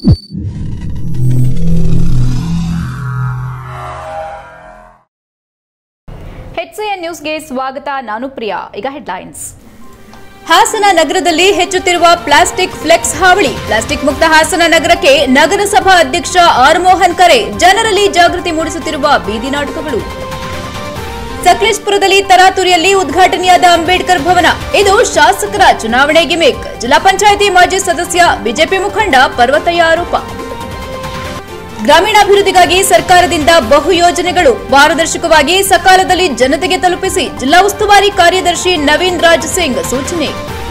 HCN ನ್ಯೂಸ್ಗೆ ಸ್ವಾಗತ ನಾನು ಪ್ರಿಯಾ ಈಗ ಹೆಡ್ಲೈನ್ಸ್ ಹಾಸನ ನಗರದಲ್ಲಿ ಹೆಚ್ಚುತ್ತಿರುವ ಪ್ಲಾಸ್ಟಿಕ್ ಫ್ಲೆಕ್ಸ್ ಹಾವಳಿ ಪ್ಲಾಸ್ಟಿಕ್ ಮುಕ್ತ ಹಾಸನ ನಗರಕ್ಕೆ ನಗರಸಭಾ ಅಧ್ಯಕ್ಷ ಆರ್ ಮೋಹನ್ ಕರೆ ಜನರಲ್ಲಿ ಜಾಗೃತಿ ಮೂಡಿಸುತ್ತಿರುವ ಬೀದಿ ನಾಟಕಗಳು ಸಕಲೇಶ್ಪುರದಲ್ಲಿ ತರಾತುರಿಯಲ್ಲಿ ಉದ್ಘಾಟನೆಯಾದ ಅಂಬೇಡ್ಕರ್ ಭವನ ಇದು ಶಾಸಕರ ಚುನಾವಣೆ ಗಿಮಿಕ್ ಜಿಲ್ಲಾ ಪಂಚಾಯಿತಿ ಮಾಜಿ ಸದಸ್ಯ ಬಿಜೆಪಿ ಮುಖಂಡ ಪರ್ವತಯ್ಯ ಆರೋಪ ಗ್ರಾಮೀಣಾಭಿವೃದ್ಧಿಗಾಗಿ ಸರ್ಕಾರದಿಂದ ಬಹು ಯೋಜನೆಗಳು ಪಾರದರ್ಶಕವಾಗಿ ಸಕಾಲದಲ್ಲಿ ಜನತೆಗೆ ತಲುಪಿಸಿ ಜಿಲ್ಲಾ ಉಸ್ತುವಾರಿ ಕಾರ್ಯದರ್ಶಿ ನವೀನ್ ರಾಜ್ ಸಿಂಗ್ ಸೂಚನೆ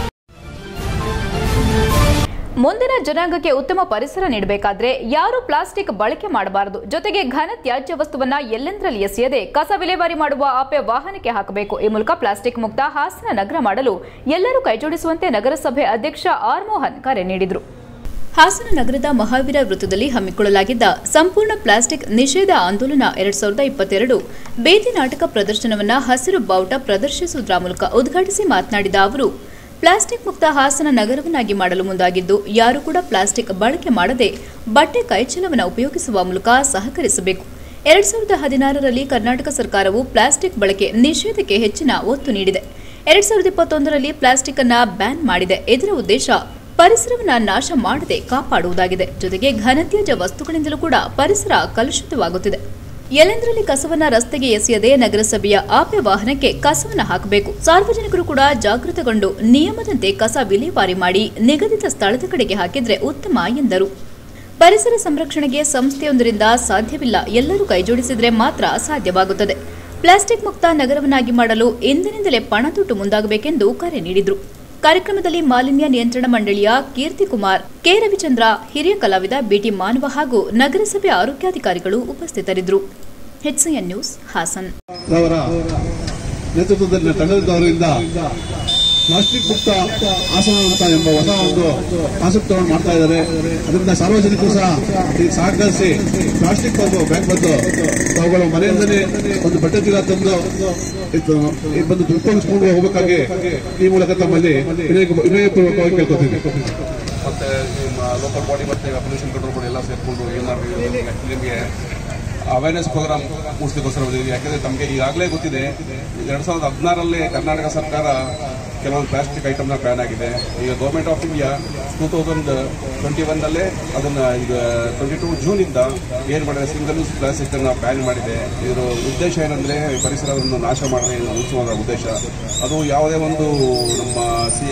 ಮುಂದಿನ ಜನಾಂಗಕ್ಕೆ ಉತ್ತಮ ಪರಿಸರ ನೀಡಬೇಕಾದ್ರೆ ಯಾರು ಪ್ಲಾಸ್ಟಿಕ್ ಬಳಕೆ ಮಾಡಬಾರದು ಜೊತೆಗೆ ಘನ ತ್ಯಾಜ್ಯ ವಸ್ತುವನ್ನ ಎಲ್ಲೆಂದರಲ್ಲಿ ಎಸೆಯದೆ ಕಸ ವಿಲೇವಾರಿ ಮಾಡುವ ಆಪೆ ವಾಹನಕ್ಕೆ ಹಾಕಬೇಕು ಈ ಮೂಲಕ ಪ್ಲಾಸ್ಟಿಕ್ ಮುಕ್ತ ಹಾಸನ ನಗರ ಮಾಡಲು ಎಲ್ಲರೂ ಕೈಜೋಡಿಸುವಂತೆ ನಗರಸಭೆ ಅಧ್ಯಕ್ಷ ಆರ್ ಮೋಹನ್ ಕರೆ ನೀಡಿದರು ಹಾಸನ ನಗರದ ಮಹಾವೀರ ವೃತ್ತದಲ್ಲಿ ಹಮ್ಮಿಕೊಳ್ಳಲಾಗಿದ್ದ ಸಂಪೂರ್ಣ ಪ್ಲಾಸ್ಟಿಕ್ ನಿಷೇಧ ಆಂದೋಲನ ಎರಡ್ ಸಾವಿರದ ಇಪ್ಪತ್ತೆರಡು ಬೇದಿ ನಾಟಕ ಪ್ರದರ್ಶನವನ್ನ ಹಸಿರು ಬಾವುಟ ಪ್ರದರ್ಶಿಸುವುದರ ಮೂಲಕ ಉದ್ಘಾಟಿಸಿ ಮಾತನಾಡಿದ ಅವರು ಪ್ಲಾಸ್ಟಿಕ್ ಮುಕ್ತ ಹಾಸನ ನಗರವನ್ನಾಗಿ ಮಾಡಲು ಮುಂದಾಗಿದ್ದು ಯಾರು ಕೂಡ ಪ್ಲಾಸ್ಟಿಕ್ ಬಳಕೆ ಮಾಡದೆ ಬಟ್ಟೆ ಕೈಚೀಲವನ್ನು ಉಪಯೋಗಿಸುವ ಮೂಲಕ ಸಹಕರಿಸಬೇಕು ಎರಡ್ ಸಾವಿರದ ಹದಿನಾರರಲ್ಲಿ ಕರ್ನಾಟಕ ಸರ್ಕಾರವು ಪ್ಲಾಸ್ಟಿಕ್ ಬಳಕೆ ನಿಷೇಧಕ್ಕೆ ಹೆಚ್ಚಿನ ಒತ್ತು ನೀಡಿದೆ ಎರಡ್ ಸಾವಿರದ ಇಪ್ಪತ್ತೊಂದರಲ್ಲಿ ಪ್ಲಾಸ್ಟಿಕ್ ಅನ್ನ ಬ್ಯಾನ್ ಮಾಡಿದೆ ಇದರ ಉದ್ದೇಶ ಪರಿಸರವನ್ನ ನಾಶ ಮಾಡದೆ ಕಾಪಾಡುವುದಾಗಿದೆ ಜೊತೆಗೆ ಘನತ್ಯಾಜ್ಯ ವಸ್ತುಗಳಿಂದಲೂ ಕೂಡ ಪರಿಸರ ಕಲುಷಿತವಾಗುತ್ತಿದೆ ಎಲ್ಲೆಂದರಲ್ಲಿ ಕಸವನ್ನ ರಸ್ತೆಗೆ ಎಸೆಯದೆ ನಗರಸಭೆಯ ಆಪೆ ವಾಹನಕ್ಕೆ ಕಸವನ್ನ ಹಾಕಬೇಕು ಸಾರ್ವಜನಿಕರು ಕೂಡ ಜಾಗೃತಗೊಂಡು ನಿಯಮದಂತೆ ಕಸ ವಿಲೇವಾರಿ ಮಾಡಿ ನಿಗದಿತ ಸ್ಥಳದ ಕಡೆಗೆ ಹಾಕಿದ್ರೆ ಉತ್ತಮ ಎಂದರು ಪರಿಸರ ಸಂರಕ್ಷಣೆಗೆ ಸಂಸ್ಥೆಯೊಂದರಿಂದ ಸಾಧ್ಯವಿಲ್ಲ ಎಲ್ಲರೂ ಕೈಜೋಡಿಸಿದ್ರೆ ಮಾತ್ರ ಸಾಧ್ಯವಾಗುತ್ತದೆ ಪ್ಲಾಸ್ಟಿಕ್ ಮುಕ್ತ ನಗರವನ್ನಾಗಿ ಮಾಡಲು ಇಂದಿನಿಂದಲೇ ಪಣತೊಟ್ಟು ಮುಂದಾಗಬೇಕೆಂದು ಕರೆ ನೀಡಿದರು ಕಾರ್ಯಕ್ರಮದಲ್ಲಿ ಮಾಲಿನ್ಯ ನಿಯಂತ್ರಣ ಮಂಡಳಿಯ ಕೀರ್ತಿ ಕುಮಾರ್ ಕೆ ರವಿಚಂದ್ರ ಹಿರಿಯ ಕಲಾವಿದ ಬಿಟಿ ಮಾನವ ಹಾಗೂ ನಗರಸಭೆ ಆರೋಗ್ಯಾಧಿಕಾರಿಗಳು ಉಪಸ್ಥಿತರಿದ್ದರು ಎಚ್ಸಿಎನ್ ನ್ಯೂಸ್ ಹಾಸನ್ ಅವರ ನೇತೃತ್ವದಲ್ಲಿ ತಂಡದವರಿಂದ ಪ್ಲಾಸ್ಟಿಕ್ ಮುಕ್ತ ಆಸನ ಅಂತ ಎಂಬ ಹೊಸ ಒಂದು ಕಾನ್ಸೆಪ್ಟ್ ಮಾಡ್ತಾ ಇದ್ದಾರೆ ಅದರಿಂದ ಸಾರ್ವಜನಿಕರು ಸಹ ಇದಕ್ಕೆ ಸಹಕರಿಸಿ ಪ್ಲಾಸ್ಟಿಕ್ ಒಂದು ಬ್ಯಾಗ್ ಬಂದು ಅವುಗಳು ಮನೆಯಿಂದಲೇ ಒಂದು ಬಟ್ಟೆ ಚೀಲ ತಂದು ಇದು ಇದು ಬಂದು ಉಪಯೋಗಿಸ್ಕೊಂಡು ಹೋಗಬೇಕಾಗಿ ಈ ಮೂಲಕ ತಮ್ಮಲ್ಲಿ ವಿನಯ ವಿನಯಪೂರ್ವಕವಾಗಿ ಕೇಳ್ಕೊತೀನಿ ಮತ್ತೆ ನಿಮ್ಮ ಲೋಕಲ್ ಬಾಡಿ ಮತ್ತೆ ಪೊಲ್ಯೂಷನ್ ಕಂಟ್ರೋಲ್ ಬಾಡಿ ಎಲ್ಲ ಸೇರಿಕೊಂಡು ಏನಾದ್ರು ನಿಮಗೆ ಅವೇರ್ನೆಸ್ ಪ್ರೋಗ್ರಾಮ್ ಮೂಡಿಸ್ಲಿಕ್ಕೋಸ್ಕರ ಬಂದಿದ್ದೀವಿ ಯಾಕೆಂದ್ರೆ ತಮಗೆ ಈಗಾಗಲೇ ಗೊತ್ತಿದೆ ಎರಡ್ ಸಾವಿರದ ಹದಿನಾರರಲ್ಲಿ ಕರ್ನಾಟಕ ಸರ್ಕಾರ ಕೆಲವೊಂದು ಪ್ಲಾಸ್ಟಿಕ್ ಐಟಮ್ನ ಬ್ಯಾನ್ ಆಗಿದೆ ಈಗ government of India two thousand twenty ಒನ್ನಲ್ಲಿ ಅದನ್ನ ಈಗ ಟ್ವೆಂಟಿ ಟೂ ಜೂನಿಂದ ಏನು ಮಾಡಿದೆ ಸಿಂಗಲ್ ಯೂಸ್ ಪ್ಲಾಸ್ಟಿಕ್ ಅನ್ನ ಬ್ಯಾನ್ ಮಾಡಿದೆ ಇದರ ಉದ್ದೇಶ ಏನಂದ್ರೆ ಪರಿಸರವನ್ನು ನಾಶ ಮಾಡದೆ ಉಳಿಸುವ ಉದ್ದೇಶ ಅದು ಯಾವುದೇ ಒಂದು ನಮ್ಮ ಸಿ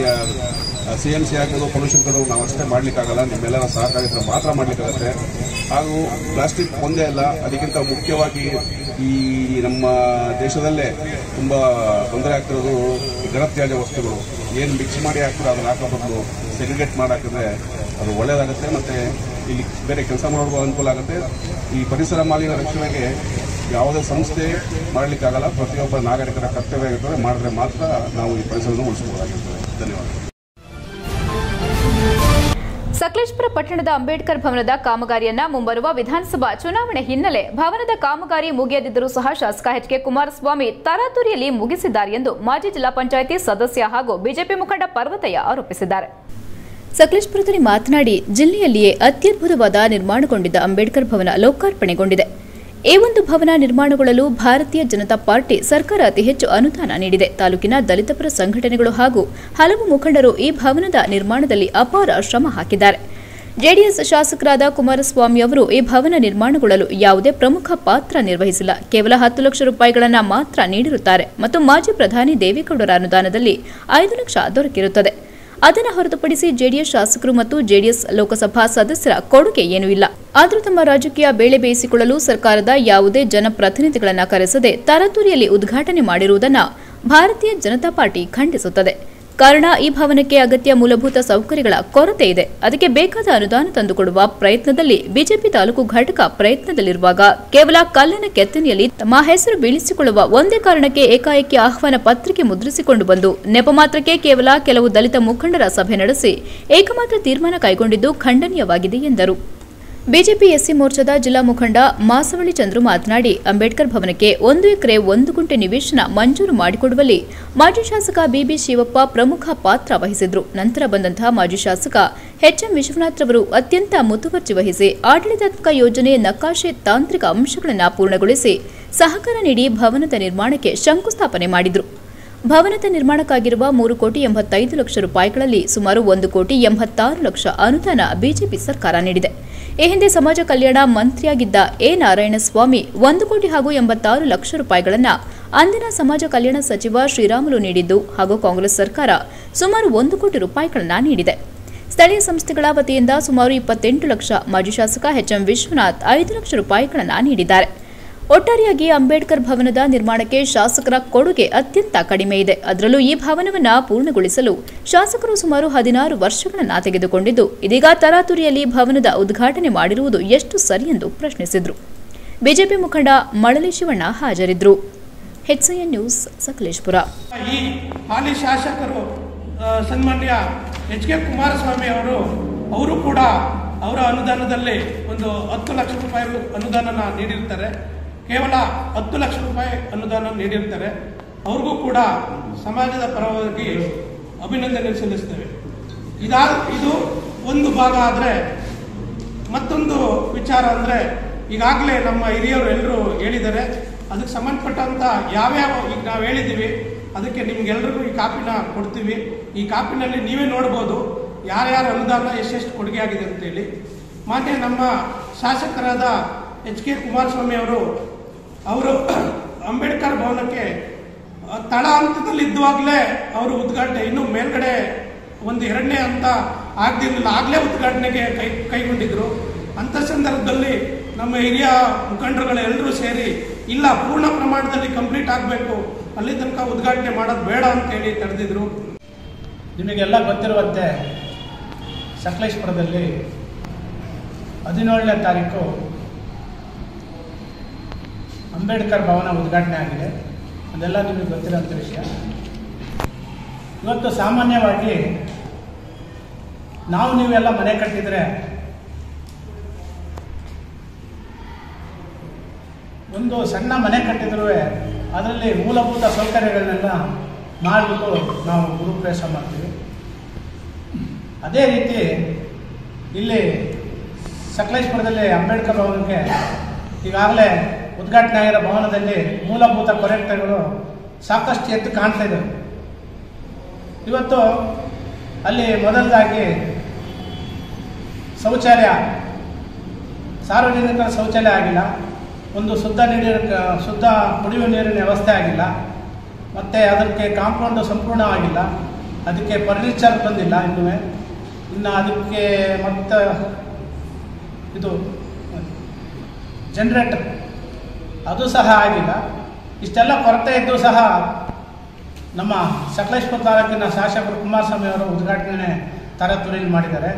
ಸಿ ಎಂ ಸಿ ಆಗೋದು ಪೊಲ್ಯೂಷನ್ ಕಂಟ್ರೋಲ್ ನಾವು ಅಷ್ಟೇ ಮಾಡ್ಲಿಕ್ಕಾಗಲ್ಲ ನಿಮ್ಮೆಲ್ಲರ ಸಹಕಾರಿದ್ರೆ ಮಾತ್ರ ಮಾಡ್ಲಿಕ್ಕಾಗತ್ತೆ ಹಾಗೂ ಪ್ಲಾಸ್ಟಿಕ್ ಒಂದೇ ಅಲ್ಲ ಅದಕ್ಕಿಂತ ಮುಖ್ಯವಾಗಿ ಈ ನಮ್ಮ ದೇಶದಲ್ಲೇ ತುಂಬ ತೊಂದರೆ ಆಗ್ತಿರೋದು ಈ ಘನತ್ಯಾಜ್ಯ ವಸ್ತುಗಳು ಏನು ಮಿಕ್ಸ್ ಮಾಡಿ ಹಾಕಿದ್ರೆ ಅದನ್ನ ಹಾಕೋ ಬದಲು ಸೆಗ್ರಿಗೇಟ್ ಮಾಡಿ ಹಾಕಿದ್ರೆ ಅದು ಒಳ್ಳೆಯದಾಗುತ್ತೆ ಮತ್ತು ಇಲ್ಲಿ ಬೇರೆ ಕೆಲಸ ಮಾಡುವ ಅನುಕೂಲ ಆಗುತ್ತೆ ಈ ಪರಿಸರ ಮಾಲಿನ್ಯ ರಕ್ಷಣೆಗೆ ಯಾವುದೇ ಸಂಸ್ಥೆ ಮಾಡಲಿಕ್ಕಾಗಲ್ಲ ಪ್ರತಿಯೊಬ್ಬ ನಾಗರಿಕರ ಕರ್ತವ್ಯ ಆಗಿರ್ತದೆ ಮಾಡಿದ್ರೆ ಮಾತ್ರ ನಾವು ಈ ಪರಿಸರವನ್ನು ಉಳಿಸಬಹುದಾಗಿರ್ತದೆ ಧನ್ಯವಾದ ಸಕಲೇಶ್ಪುರ ಪಟ್ಟಣದ ಅಂಬೇಡ್ಕರ್ ಭವನದ ಕಾಮಗಾರಿಯನ್ನ ಮುಂಬರುವ ವಿಧಾನಸಭಾ ಚುನಾವಣೆ ಹಿನ್ನೆಲೆ ಭವನದ ಕಾಮಗಾರಿ ಮುಗಿಯದಿದ್ದರೂ ಸಹ ಶಾಸಕ ಎಚ್ ಕೆ ಕುಮಾರಸ್ವಾಮಿ ತರಾತುರಿಯಲ್ಲಿ ಮುಗಿಸಿದ್ದಾರೆ ಎಂದು ಮಾಜಿ ಜಿಲ್ಲಾ ಪಂಚಾಯಿತಿ ಸದಸ್ಯ ಹಾಗೂ ಬಿಜೆಪಿ ಮುಖಂಡ ಪರ್ವತಯ್ಯ ಆರೋಪಿಸಿದ್ದಾರೆ ಸಕಲೇಶ್ಪುರದಲ್ಲಿ ಮಾತನಾಡಿ ಜಿಲ್ಲೆಯಲ್ಲಿಯೇ ಅತ್ಯದ್ಭುತವಾದ ನಿರ್ಮಾಣಗೊಂಡಿದ್ದ ಅಂಬೇಡ್ಕರ್ ಭವನ ಲೋಕಾರ್ಪಣೆಗೊಂಡಿದೆ ಈ ಒಂದು ಭವನ ನಿರ್ಮಾಣಗೊಳ್ಳಲು ಭಾರತೀಯ ಜನತಾ ಪಾರ್ಟಿ ಸರ್ಕಾರ ಅತಿ ಹೆಚ್ಚು ಅನುದಾನ ನೀಡಿದೆ ತಾಲೂಕಿನ ದಲಿತ ಪರ ಸಂಘಟನೆಗಳು ಹಾಗೂ ಹಲವು ಮುಖಂಡರು ಈ ಭವನದ ನಿರ್ಮಾಣದಲ್ಲಿ ಅಪಾರ ಶ್ರಮ ಹಾಕಿದ್ದಾರೆ ಜೆಡಿಎಸ್ ಶಾಸಕರಾದ ಕುಮಾರಸ್ವಾಮಿ ಅವರು ಈ ಭವನ ನಿರ್ಮಾಣಗೊಳ್ಳಲು ಯಾವುದೇ ಪ್ರಮುಖ ಪಾತ್ರ ನಿರ್ವಹಿಸಿಲ್ಲ ಕೇವಲ ಹತ್ತು ಲಕ್ಷ ರೂಪಾಯಿಗಳನ್ನು ಮಾತ್ರ ನೀಡಿರುತ್ತಾರೆ ಮತ್ತು ಮಾಜಿ ಪ್ರಧಾನಿ ದೇವೇಗೌಡರ ಅನುದಾನದಲ್ಲಿ ಐದು ಲಕ್ಷ ದೊರಕಿರುತ್ತದೆ ಅದನ್ನು ಹೊರತುಪಡಿಸಿ ಜೆಡಿಎಸ್ ಶಾಸಕರು ಮತ್ತು ಜೆಡಿಎಸ್ ಲೋಕಸಭಾ ಸದಸ್ಯರ ಕೊಡುಗೆ ಏನೂ ಇಲ್ಲ ಆದರೂ ತಮ್ಮ ರಾಜಕೀಯ ಬೇಳೆ ಬೇಯಿಸಿಕೊಳ್ಳಲು ಸರ್ಕಾರದ ಯಾವುದೇ ಜನಪ್ರತಿನಿಧಿಗಳನ್ನು ಕರೆಸದೆ ತರಾತುರಿಯಲ್ಲಿ ಉದ್ಘಾಟನೆ ಮಾಡಿರುವುದನ್ನು ಭಾರತೀಯ ಜನತಾ ಪಾರ್ಟಿ ಖಂಡಿಸುತ್ತದೆ ಕಾರಣ ಈ ಭವನಕ್ಕೆ ಅಗತ್ಯ ಮೂಲಭೂತ ಸೌಕರ್ಯಗಳ ಕೊರತೆ ಇದೆ ಅದಕ್ಕೆ ಬೇಕಾದ ಅನುದಾನ ತಂದುಕೊಡುವ ಪ್ರಯತ್ನದಲ್ಲಿ ಬಿಜೆಪಿ ತಾಲೂಕು ಘಟಕ ಪ್ರಯತ್ನದಲ್ಲಿರುವಾಗ ಕೇವಲ ಕಲ್ಲಿನ ಕೆತ್ತನೆಯಲ್ಲಿ ತಮ್ಮ ಹೆಸರು ಬೀಳಿಸಿಕೊಳ್ಳುವ ಒಂದೇ ಕಾರಣಕ್ಕೆ ಏಕಾಏಕಿ ಆಹ್ವಾನ ಪತ್ರಿಕೆ ಮುದ್ರಿಸಿಕೊಂಡು ಬಂದು ನೆಪ ಮಾತ್ರಕ್ಕೆ ಕೇವಲ ಕೆಲವು ದಲಿತ ಮುಖಂಡರ ಸಭೆ ನಡೆಸಿ ಏಕಮಾತ್ರ ತೀರ್ಮಾನ ಕೈಗೊಂಡಿದ್ದು ಖಂಡನೀಯವಾಗಿದೆ ಎಂದರು ಬಿಜೆಪಿ ಎಸ್ಸಿ ಮೋರ್ಚಾದ ಜಿಲ್ಲಾ ಮುಖಂಡ ಮಾಸವಳ್ಳಿ ಚಂದ್ರು ಮಾತನಾಡಿ ಅಂಬೇಡ್ಕರ್ ಭವನಕ್ಕೆ ಒಂದು ಎಕರೆ ಒಂದು ಗುಂಟೆ ನಿವೇಶನ ಮಂಜೂರು ಮಾಡಿಕೊಡುವಲ್ಲಿ ಮಾಜಿ ಶಾಸಕ ಬಿಬಿ ಶಿವಪ್ಪ ಪ್ರಮುಖ ಪಾತ್ರ ವಹಿಸಿದ್ರು ನಂತರ ಬಂದಂತಹ ಮಾಜಿ ಶಾಸಕ ಎಚ್ಎಂ ವಿಶ್ವನಾಥ್ ರವರು ಅತ್ಯಂತ ಮುತುವರ್ಜಿ ವಹಿಸಿ ಆಡಳಿತಾತ್ಮಕ ಯೋಜನೆ ನಕಾಶೆ ತಾಂತ್ರಿಕ ಅಂಶಗಳನ್ನು ಪೂರ್ಣಗೊಳಿಸಿ ಸಹಕಾರ ನೀಡಿ ಭವನದ ನಿರ್ಮಾಣಕ್ಕೆ ಶಂಕುಸ್ಥಾಪನೆ ಮಾಡಿದ್ರು ಭವನದ ನಿರ್ಮಾಣಕ್ಕಾಗಿರುವ ಮೂರು ಕೋಟಿ ಎಂಬತ್ತೈದು ಲಕ್ಷ ರೂಪಾಯಿಗಳಲ್ಲಿ ಸುಮಾರು ಒಂದು ಕೋಟಿ ಎಂಬತ್ತಾರು ಲಕ್ಷ ಅನುದಾನ ಬಿಜೆಪಿ ಸರ್ಕಾರ ನೀಡಿದೆ ಈ ಹಿಂದೆ ಸಮಾಜ ಕಲ್ಯಾಣ ಮಂತ್ರಿಯಾಗಿದ್ದ ಎ ನಾರಾಯಣಸ್ವಾಮಿ ಒಂದು ಕೋಟಿ ಹಾಗೂ ಎಂಬತ್ತಾರು ಲಕ್ಷ ರೂಪಾಯಿಗಳನ್ನು ಅಂದಿನ ಸಮಾಜ ಕಲ್ಯಾಣ ಸಚಿವ ಶ್ರೀರಾಮುಲು ನೀಡಿದ್ದು ಹಾಗೂ ಕಾಂಗ್ರೆಸ್ ಸರ್ಕಾರ ಸುಮಾರು ಒಂದು ಕೋಟಿ ರೂಪಾಯಿಗಳನ್ನು ನೀಡಿದೆ ಸ್ಥಳೀಯ ಸಂಸ್ಥೆಗಳ ವತಿಯಿಂದ ಸುಮಾರು ಇಪ್ಪತ್ತೆಂಟು ಲಕ್ಷ ಮಾಜಿ ಶಾಸಕ ಎಚ್ಎಂ ವಿಶ್ವನಾಥ್ ಐದು ಲಕ್ಷ ರೂಪಾಯಿಗಳನ್ನು ನೀಡಿದ್ದಾರೆ ಒಟ್ಟಾರೆಯಾಗಿ ಅಂಬೇಡ್ಕರ್ ಭವನದ ನಿರ್ಮಾಣಕ್ಕೆ ಶಾಸಕರ ಕೊಡುಗೆ ಅತ್ಯಂತ ಕಡಿಮೆ ಇದೆ ಅದರಲ್ಲೂ ಈ ಭವನವನ್ನು ಪೂರ್ಣಗೊಳಿಸಲು ಶಾಸಕರು ಸುಮಾರು ಹದಿನಾರು ವರ್ಷಗಳನ್ನು ತೆಗೆದುಕೊಂಡಿದ್ದು ಇದೀಗ ತರಾತುರಿಯಲ್ಲಿ ಭವನದ ಉದ್ಘಾಟನೆ ಮಾಡಿರುವುದು ಎಷ್ಟು ಸರಿ ಎಂದು ಪ್ರಶ್ನಿಸಿದರು ಬಿಜೆಪಿ ಮುಖಂಡ ಮಳಲಿ ಶಿವಣ್ಣ ಹಾಜರಿದ್ದರು ಎಚ್ಸಿಎನ್ ನ್ಯೂಸ್ ಸಕಲೇಶ್ಪುರ ಈ ಹಾಲಿ ಶಾಸಕರು ಆ, ಸನ್ಮಾನ್ಯ ಎಚ್ ಕೆ ಕುಮಾರಸ್ವಾಮಿ ಅವರು ಅವರು ಕೂಡ ಅವರ ಅನುದಾನದಲ್ಲಿ ಒಂದು ಹತ್ತು ಲಕ್ಷ ರೂಪಾಯಿ ಅನುದಾನನ ನೀಡಿರ್ತಾರೆ ಕೇವಲ ಹತ್ತು ಲಕ್ಷ ರೂಪಾಯಿ ಅನುದಾನ ನೀಡಿರ್ತಾರೆ ಅವ್ರಿಗೂ ಕೂಡ ಸಮಾಜದ ಪರವಾಗಿ ಅಭಿನಂದನೆ ಸಲ್ಲಿಸ್ತೇವೆ ಇದಾ ಇದು ಒಂದು ಭಾಗ ಆದರೆ ಮತ್ತೊಂದು ವಿಚಾರ ಅಂದರೆ ಈಗಾಗಲೇ ನಮ್ಮ ಹಿರಿಯರು ಎಲ್ಲರೂ ಹೇಳಿದ್ದಾರೆ ಅದಕ್ಕೆ ಸಂಬಂಧಪಟ್ಟಂತ ಯಾವ್ಯಾವ ಈಗ ನಾವು ಹೇಳಿದ್ದೀವಿ ಅದಕ್ಕೆ ನಿಮ್ಗೆಲ್ರಿಗೂ ಈ ಕಾಪಿನ ಕೊಡ್ತೀವಿ ಈ ಕಾಪಿನಲ್ಲಿ ನೀವೇ ನೋಡ್ಬೋದು ಯಾರ್ಯಾರ ಅನುದಾನ ಎಷ್ಟೆಷ್ಟು ಕೊಡುಗೆ ಆಗಿದೆ ಅಂತೇಳಿ ಮಾನ್ಯ ನಮ್ಮ ಶಾಸಕರಾದ ಎಚ್ ಕೆ ಕುಮಾರಸ್ವಾಮಿ ಅವರು ಅವರು ಅಂಬೇಡ್ಕರ್ ಭವನಕ್ಕೆ ಆ, ತಳ ಹಂತದಲ್ಲಿ ಇದ್ದುವಾಗಲೇ ಅವರು ಉದ್ಘಾಟನೆ ಇನ್ನು ಮೇಲ್ಗಡೆ ಒಂದು ಎರಡನೇ ಹಂತ ಆಗದಿರಲಿಲ್ಲ ಆಗಲೇ ಉದ್ಘಾಟನೆಗೆ ಕೈ ಕೈಗೊಂಡಿದ್ರು ಅಂಥ ಸಂದರ್ಭದಲ್ಲಿ ನಮ್ಮ ಹಿರಿಯ ಮುಖಂಡರುಗಳೆಲ್ಲರೂ ಸೇರಿ ಇಲ್ಲ ಪೂರ್ಣ ಪ್ರಮಾಣದಲ್ಲಿ ಕಂಪ್ಲೀಟ್ ಆಗಬೇಕು ಅಲ್ಲಿ ತನಕ ಉದ್ಘಾಟನೆ ಮಾಡೋದು ಬೇಡ ಅಂತೇಳಿ ತಡೆದಿದ್ರು ನಿಮಗೆಲ್ಲ ಗೊತ್ತಿರುವಂತೆ ಸಕಲೇಶ್ಪುರದಲ್ಲಿ ಹದಿನೇಳನೇ ತಾರೀಕು ಅಂಬೇಡ್ಕರ್ ಭವನ ಉದ್ಘಾಟನೆ ಆಗಿದೆ ಅದೆಲ್ಲ ನಿಮಗೆ ಗೊತ್ತಿರೋಂಥ ವಿಷಯ ಇವತ್ತು ಸಾಮಾನ್ಯವಾಗಿ ನಾವು ನೀವೆಲ್ಲ ಮನೆ ಕಟ್ಟಿದರೆ ಒಂದು ಸಣ್ಣ ಮನೆ ಕಟ್ಟಿದ್ರೂ ಅದರಲ್ಲಿ ಮೂಲಭೂತ ಸೌಕರ್ಯಗಳನ್ನೆಲ್ಲ ಮಾಡಿಬಿಟ್ಟು ನಾವು ಗುರುಪ್ರವೇಶ ಮಾಡ್ತೀವಿ ಅದೇ ರೀತಿ ಇಲ್ಲಿ ಸಕಲೇಶ್ಪುರದಲ್ಲಿ ಅಂಬೇಡ್ಕರ್ ಭವನಕ್ಕೆ ಈಗಾಗಲೇ ಉದ್ಘಾಟನೆ ಆಗಿರೋ ಭವನದಲ್ಲಿ ಮೂಲಭೂತ ಕೊರತೆಗಳು ಸಾಕಷ್ಟು ಎದ್ದು ಕಾಣ್ತಾ ಇದ್ದಾವೆ ಇವತ್ತು ಅಲ್ಲಿ ಮೊದಲದಾಗಿ ಶೌಚಾಲಯ ಸಾರ್ವಜನಿಕರ ಶೌಚಾಲಯ ಆಗಿಲ್ಲ ಒಂದು ಶುದ್ಧ ನೀರಿನ ಶುದ್ಧ ಕುಡಿಯುವ ನೀರಿನ ವ್ಯವಸ್ಥೆ ಆಗಿಲ್ಲ ಮತ್ತು ಅದಕ್ಕೆ ಕಾಂಪೌಂಡು ಸಂಪೂರ್ಣವಾಗಿಲ್ಲ ಅದಕ್ಕೆ ಫರ್ನಿಚರ್ ಬಂದಿಲ್ಲ ಇನ್ನೂ ಇನ್ನು ಅದಕ್ಕೆ ಮತ್ತು ಇದು ಜನ್ರೇಟರ್ ಅದು ಸಹ ಆಗಿಲ್ಲ ಇಷ್ಟೆಲ್ಲ ಕೊರತೆ ಇದ್ದು ಸಹ ನಮ್ಮ ಸಕಲೇಶ್ಪುರ ತಾಲೂಕಿನ ಶಾಸಕರು ಕುಮಾರಸ್ವಾಮಿ ಅವರು ಉದ್ಘಾಟನೆ ತರತುರಿಯಲ್ಲಿ ಮಾಡಿದ್ದಾರೆ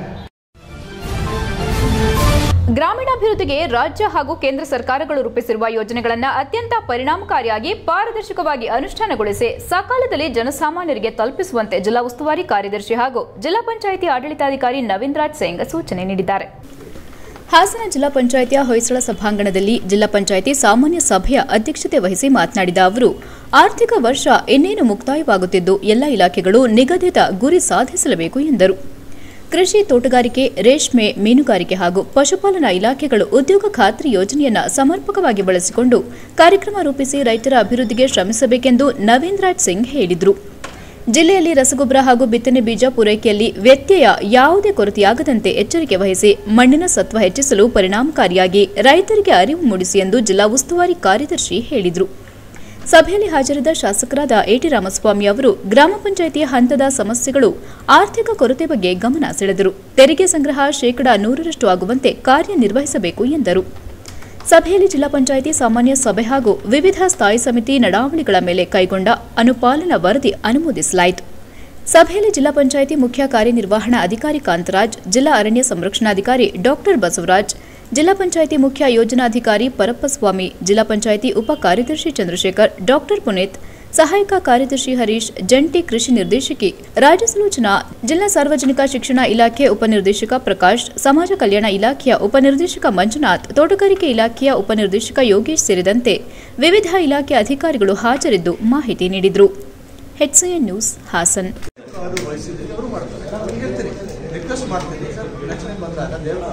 ಗ್ರಾಮೀಣಾಭಿವೃದ್ಧಿಗೆ ರಾಜ್ಯ ಹಾಗೂ ಕೇಂದ್ರ ಸರ್ಕಾರಗಳು ರೂಪಿಸಿರುವ ಯೋಜನೆಗಳನ್ನು ಅತ್ಯಂತ ಪರಿಣಾಮಕಾರಿಯಾಗಿ ಪಾರದರ್ಶಕವಾಗಿ ಅನುಷ್ಠಾನಗೊಳಿಸಿ ಸಕಾಲದಲ್ಲಿ ಜನಸಾಮಾನ್ಯರಿಗೆ ತಲುಪಿಸುವಂತೆ ಜಿಲ್ಲಾ ಉಸ್ತುವಾರಿ ಕಾರ್ಯದರ್ಶಿ ಹಾಗೂ ಜಿಲ್ಲಾ ಪಂಚಾಯಿತಿ ಆಡಳಿತಾಧಿಕಾರಿ ನವೀನ್ ರಾಜ್ ಸಿಂಗ್ ಸೂಚನೆ ನೀಡಿದ್ದಾರೆ ಹಾಸನ ಜಿಲ್ಲಾ ಪಂಚಾಯಿತಿಯ ಹೊಯ್ಸಳ ಸಭಾಂಗಣದಲ್ಲಿ ಜಿಲ್ಲಾ ಪಂಚಾಯಿತಿ ಸಾಮಾನ್ಯ ಸಭೆಯ ಅಧ್ಯಕ್ಷತೆ ವಹಿಸಿ ಮಾತನಾಡಿದ ಅವರು ಆರ್ಥಿಕ ವರ್ಷ ಇನ್ನೇನು ಮುಕ್ತಾಯವಾಗುತ್ತಿದ್ದು ಎಲ್ಲ ಇಲಾಖೆಗಳು ನಿಗದಿತ ಗುರಿ ಸಾಧಿಸಲೇಬೇಕು ಎಂದರು ಕೃಷಿ ತೋಟಗಾರಿಕೆ ರೇಷ್ಮೆ ಮೀನುಗಾರಿಕೆ ಹಾಗೂ ಪಶುಪಾಲನಾ ಇಲಾಖೆಗಳು ಉದ್ಯೋಗ ಖಾತ್ರಿ ಯೋಜನೆಯನ್ನು ಸಮರ್ಪಕವಾಗಿ ಬಳಸಿಕೊಂಡು ಕಾರ್ಯಕ್ರಮ ರೂಪಿಸಿ ರೈತರ ಅಭಿವೃದ್ಧಿಗೆ ಶ್ರಮಿಸಬೇಕೆಂದು ನವೀನ್ ರಾಜ್ ಸಿಂಗ್ ಹೇಳಿದರು ಜಿಲ್ಲೆಯಲ್ಲಿ ರಸಗೊಬ್ಬರ ಹಾಗೂ ಬಿತ್ತನೆ ಬೀಜ ಪೂರೈಕೆಯಲ್ಲಿ ವ್ಯತ್ಯಯ ಯಾವುದೇ ಕೊರತೆಯಾಗದಂತೆ ಎಚ್ಚರಿಕೆ ವಹಿಸಿ ಮಣ್ಣಿನ ಸತ್ವ ಹೆಚ್ಚಿಸಲು ಪರಿಣಾಮಕಾರಿಯಾಗಿ ರೈತರಿಗೆ ಅರಿವು ಮೂಡಿಸಿ ಎಂದು ಜಿಲ್ಲಾ ಉಸ್ತುವಾರಿ ಕಾರ್ಯದರ್ಶಿ ಹೇಳಿದರು ಸಭೆಯಲ್ಲಿ ಹಾಜರಿದ್ದ ಶಾಸಕರಾದ ಎಟಿ ರಾಮಸ್ವಾಮಿ ಅವರು ಗ್ರಾಮ ಪಂಚಾಯಿತಿಯ ಹಂತದ ಸಮಸ್ಯೆಗಳು ಆರ್ಥಿಕ ಕೊರತೆ ಬಗ್ಗೆ ಗಮನ ಸೆಳೆದರು ತೆರಿಗೆ ಸಂಗ್ರಹ ಶೇಕಡಾ ನೂರರಷ್ಟು ಆಗುವಂತೆ ಕಾರ್ಯನಿರ್ವಹಿಸಬೇಕು ಎಂದರು ಸಭೆಯಲ್ಲಿ ಜಿಲ್ಲಾ ಪಂಚಾಯಿತಿ ಸಾಮಾನ್ಯ ಸಭೆ ಹಾಗೂ ವಿವಿಧ ಸ್ಥಾಯಿ ಸಮಿತಿ ನಡಾವಳಿಗಳ ಮೇಲೆ ಕೈಗೊಂಡ ಅನುಪಾಲನಾ ವರದಿ ಅನುಮೋದಿಸಲಾಯಿತು ಸಭೆಯಲ್ಲಿ ಜಿಲ್ಲಾ ಪಂಚಾಯಿತಿ ಮುಖ್ಯ ಕಾರ್ಯನಿರ್ವಹಣಾ ಅಧಿಕಾರಿ ಕಾಂತರಾಜ್ ಜಿಲ್ಲಾ ಅರಣ್ಯ ಸಂರಕ್ಷಣಾಧಿಕಾರಿ ಡಾಕ್ಟರ್ ಬಸವರಾಜ್ ಜಿಲ್ಲಾ ಪಂಚಾಯಿತಿ ಮುಖ್ಯ ಯೋಜನಾಧಿಕಾರಿ ಪರಪ್ಪಸ್ವಾಮಿ ಜಿಲ್ಲಾ ಪಂಚಾಯಿತಿ ಉಪ ಕಾರ್ಯದರ್ಶಿ ಚಂದ್ರಶೇಖರ್ ಡಾಕ್ಟರ್ ಪುನೀತ್ ಸಹಾಯಕ ಕಾರ್ಯದರ್ಶಿ ಹರೀಶ್ ಜಂಟಿ ಕೃಷಿ ನಿರ್ದೇಶಕಿ ರಾಜಸುಲೋಚನಾ ಜಿಲ್ಲಾ ಸಾರ್ವಜನಿಕ ಶಿಕ್ಷಣ ಇಲಾಖೆ ಉಪನಿರ್ದೇಶಕ ಪ್ರಕಾಶ್ ಸಮಾಜ ಕಲ್ಯಾಣ ಇಲಾಖೆಯ ಉಪನಿರ್ದೇಶಕ ಮಂಜುನಾಥ್ ತೋಟಗಾರಿಕೆ ಇಲಾಖೆಯ ಉಪನಿರ್ದೇಶಕ ಯೋಗೇಶ್ ಸೇರಿದಂತೆ ವಿವಿಧ ಇಲಾಖೆ ಅಧಿಕಾರಿಗಳು ಹಾಜರಿದ್ದು ಮಾಹಿತಿ ನೀಡಿದರು ಹೆಚ್ಸಿಎನ್ ನ್ಯೂಸ್ ಹಾಸನ್ ರಿಕ್ವೆಸ್ಟ್ ಮಾಡ್ತೀನಿ ಸರ್ ನೆಕ್ಸ್ಟ್ ಟೈಮ್ ಬಂದಾಗ ದೇವ್ರ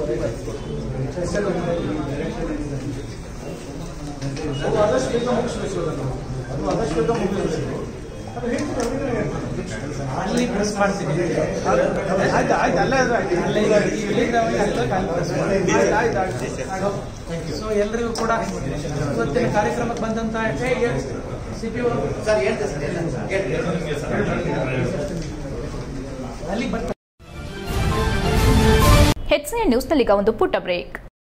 ಅದು ಆದಷ್ಟು ಬೇಗ ಮುಗಿಸ್ಬೇಕು ಅದನ್ನು. ಅದು ಆದಷ್ಟು ಬೇಗ ಮುಗಿಸ್ಬೇಕು ಅದು ಹೇಳ್ತೀನಿ, ಅಲ್ಲಿ ಪ್ರೆಸ್ ಮಾಡ್ತೀನಿ ಆಯ್ತು ಆಯ್ತು ಅಲ್ಲೇ ಇದ್ರೆ ಆಯ್ತು. ಅಲ್ಲೇ ಈಗ ಈ ಟೆಲಿಗ್ರಾಮಿಗೆ ಹಾಕ್ಬೇಕು, ಅಲ್ಲಿ press ಮಾಡ್ತೀನಿ. ಆಯ್ತು, ಆಯ್ತು, ಆಯ್ತು. ಸೊ ಎಲ್ರಿಗೂ ಕೂಡ ಇವತ್ತಿನ ಕಾರ್ಯಕ್ರಮಕ್ಕೆ ಬಂದಂತ ಸಿ ಪಿ ಸರ್ ಹೇಳ್ತೆ ಸರ್ ಹೇಳ್ತೆ ಸರ್ ಅಲ್ಲಿ ಬರ್ತಾರೆ ಹೆಚ್ಸಿಎನ್ ನ್ಯೂಸ್ನಲ್ಲೀಗ ಒಂದು ಪುಟ್ಟ ಬ್ರೇಕ್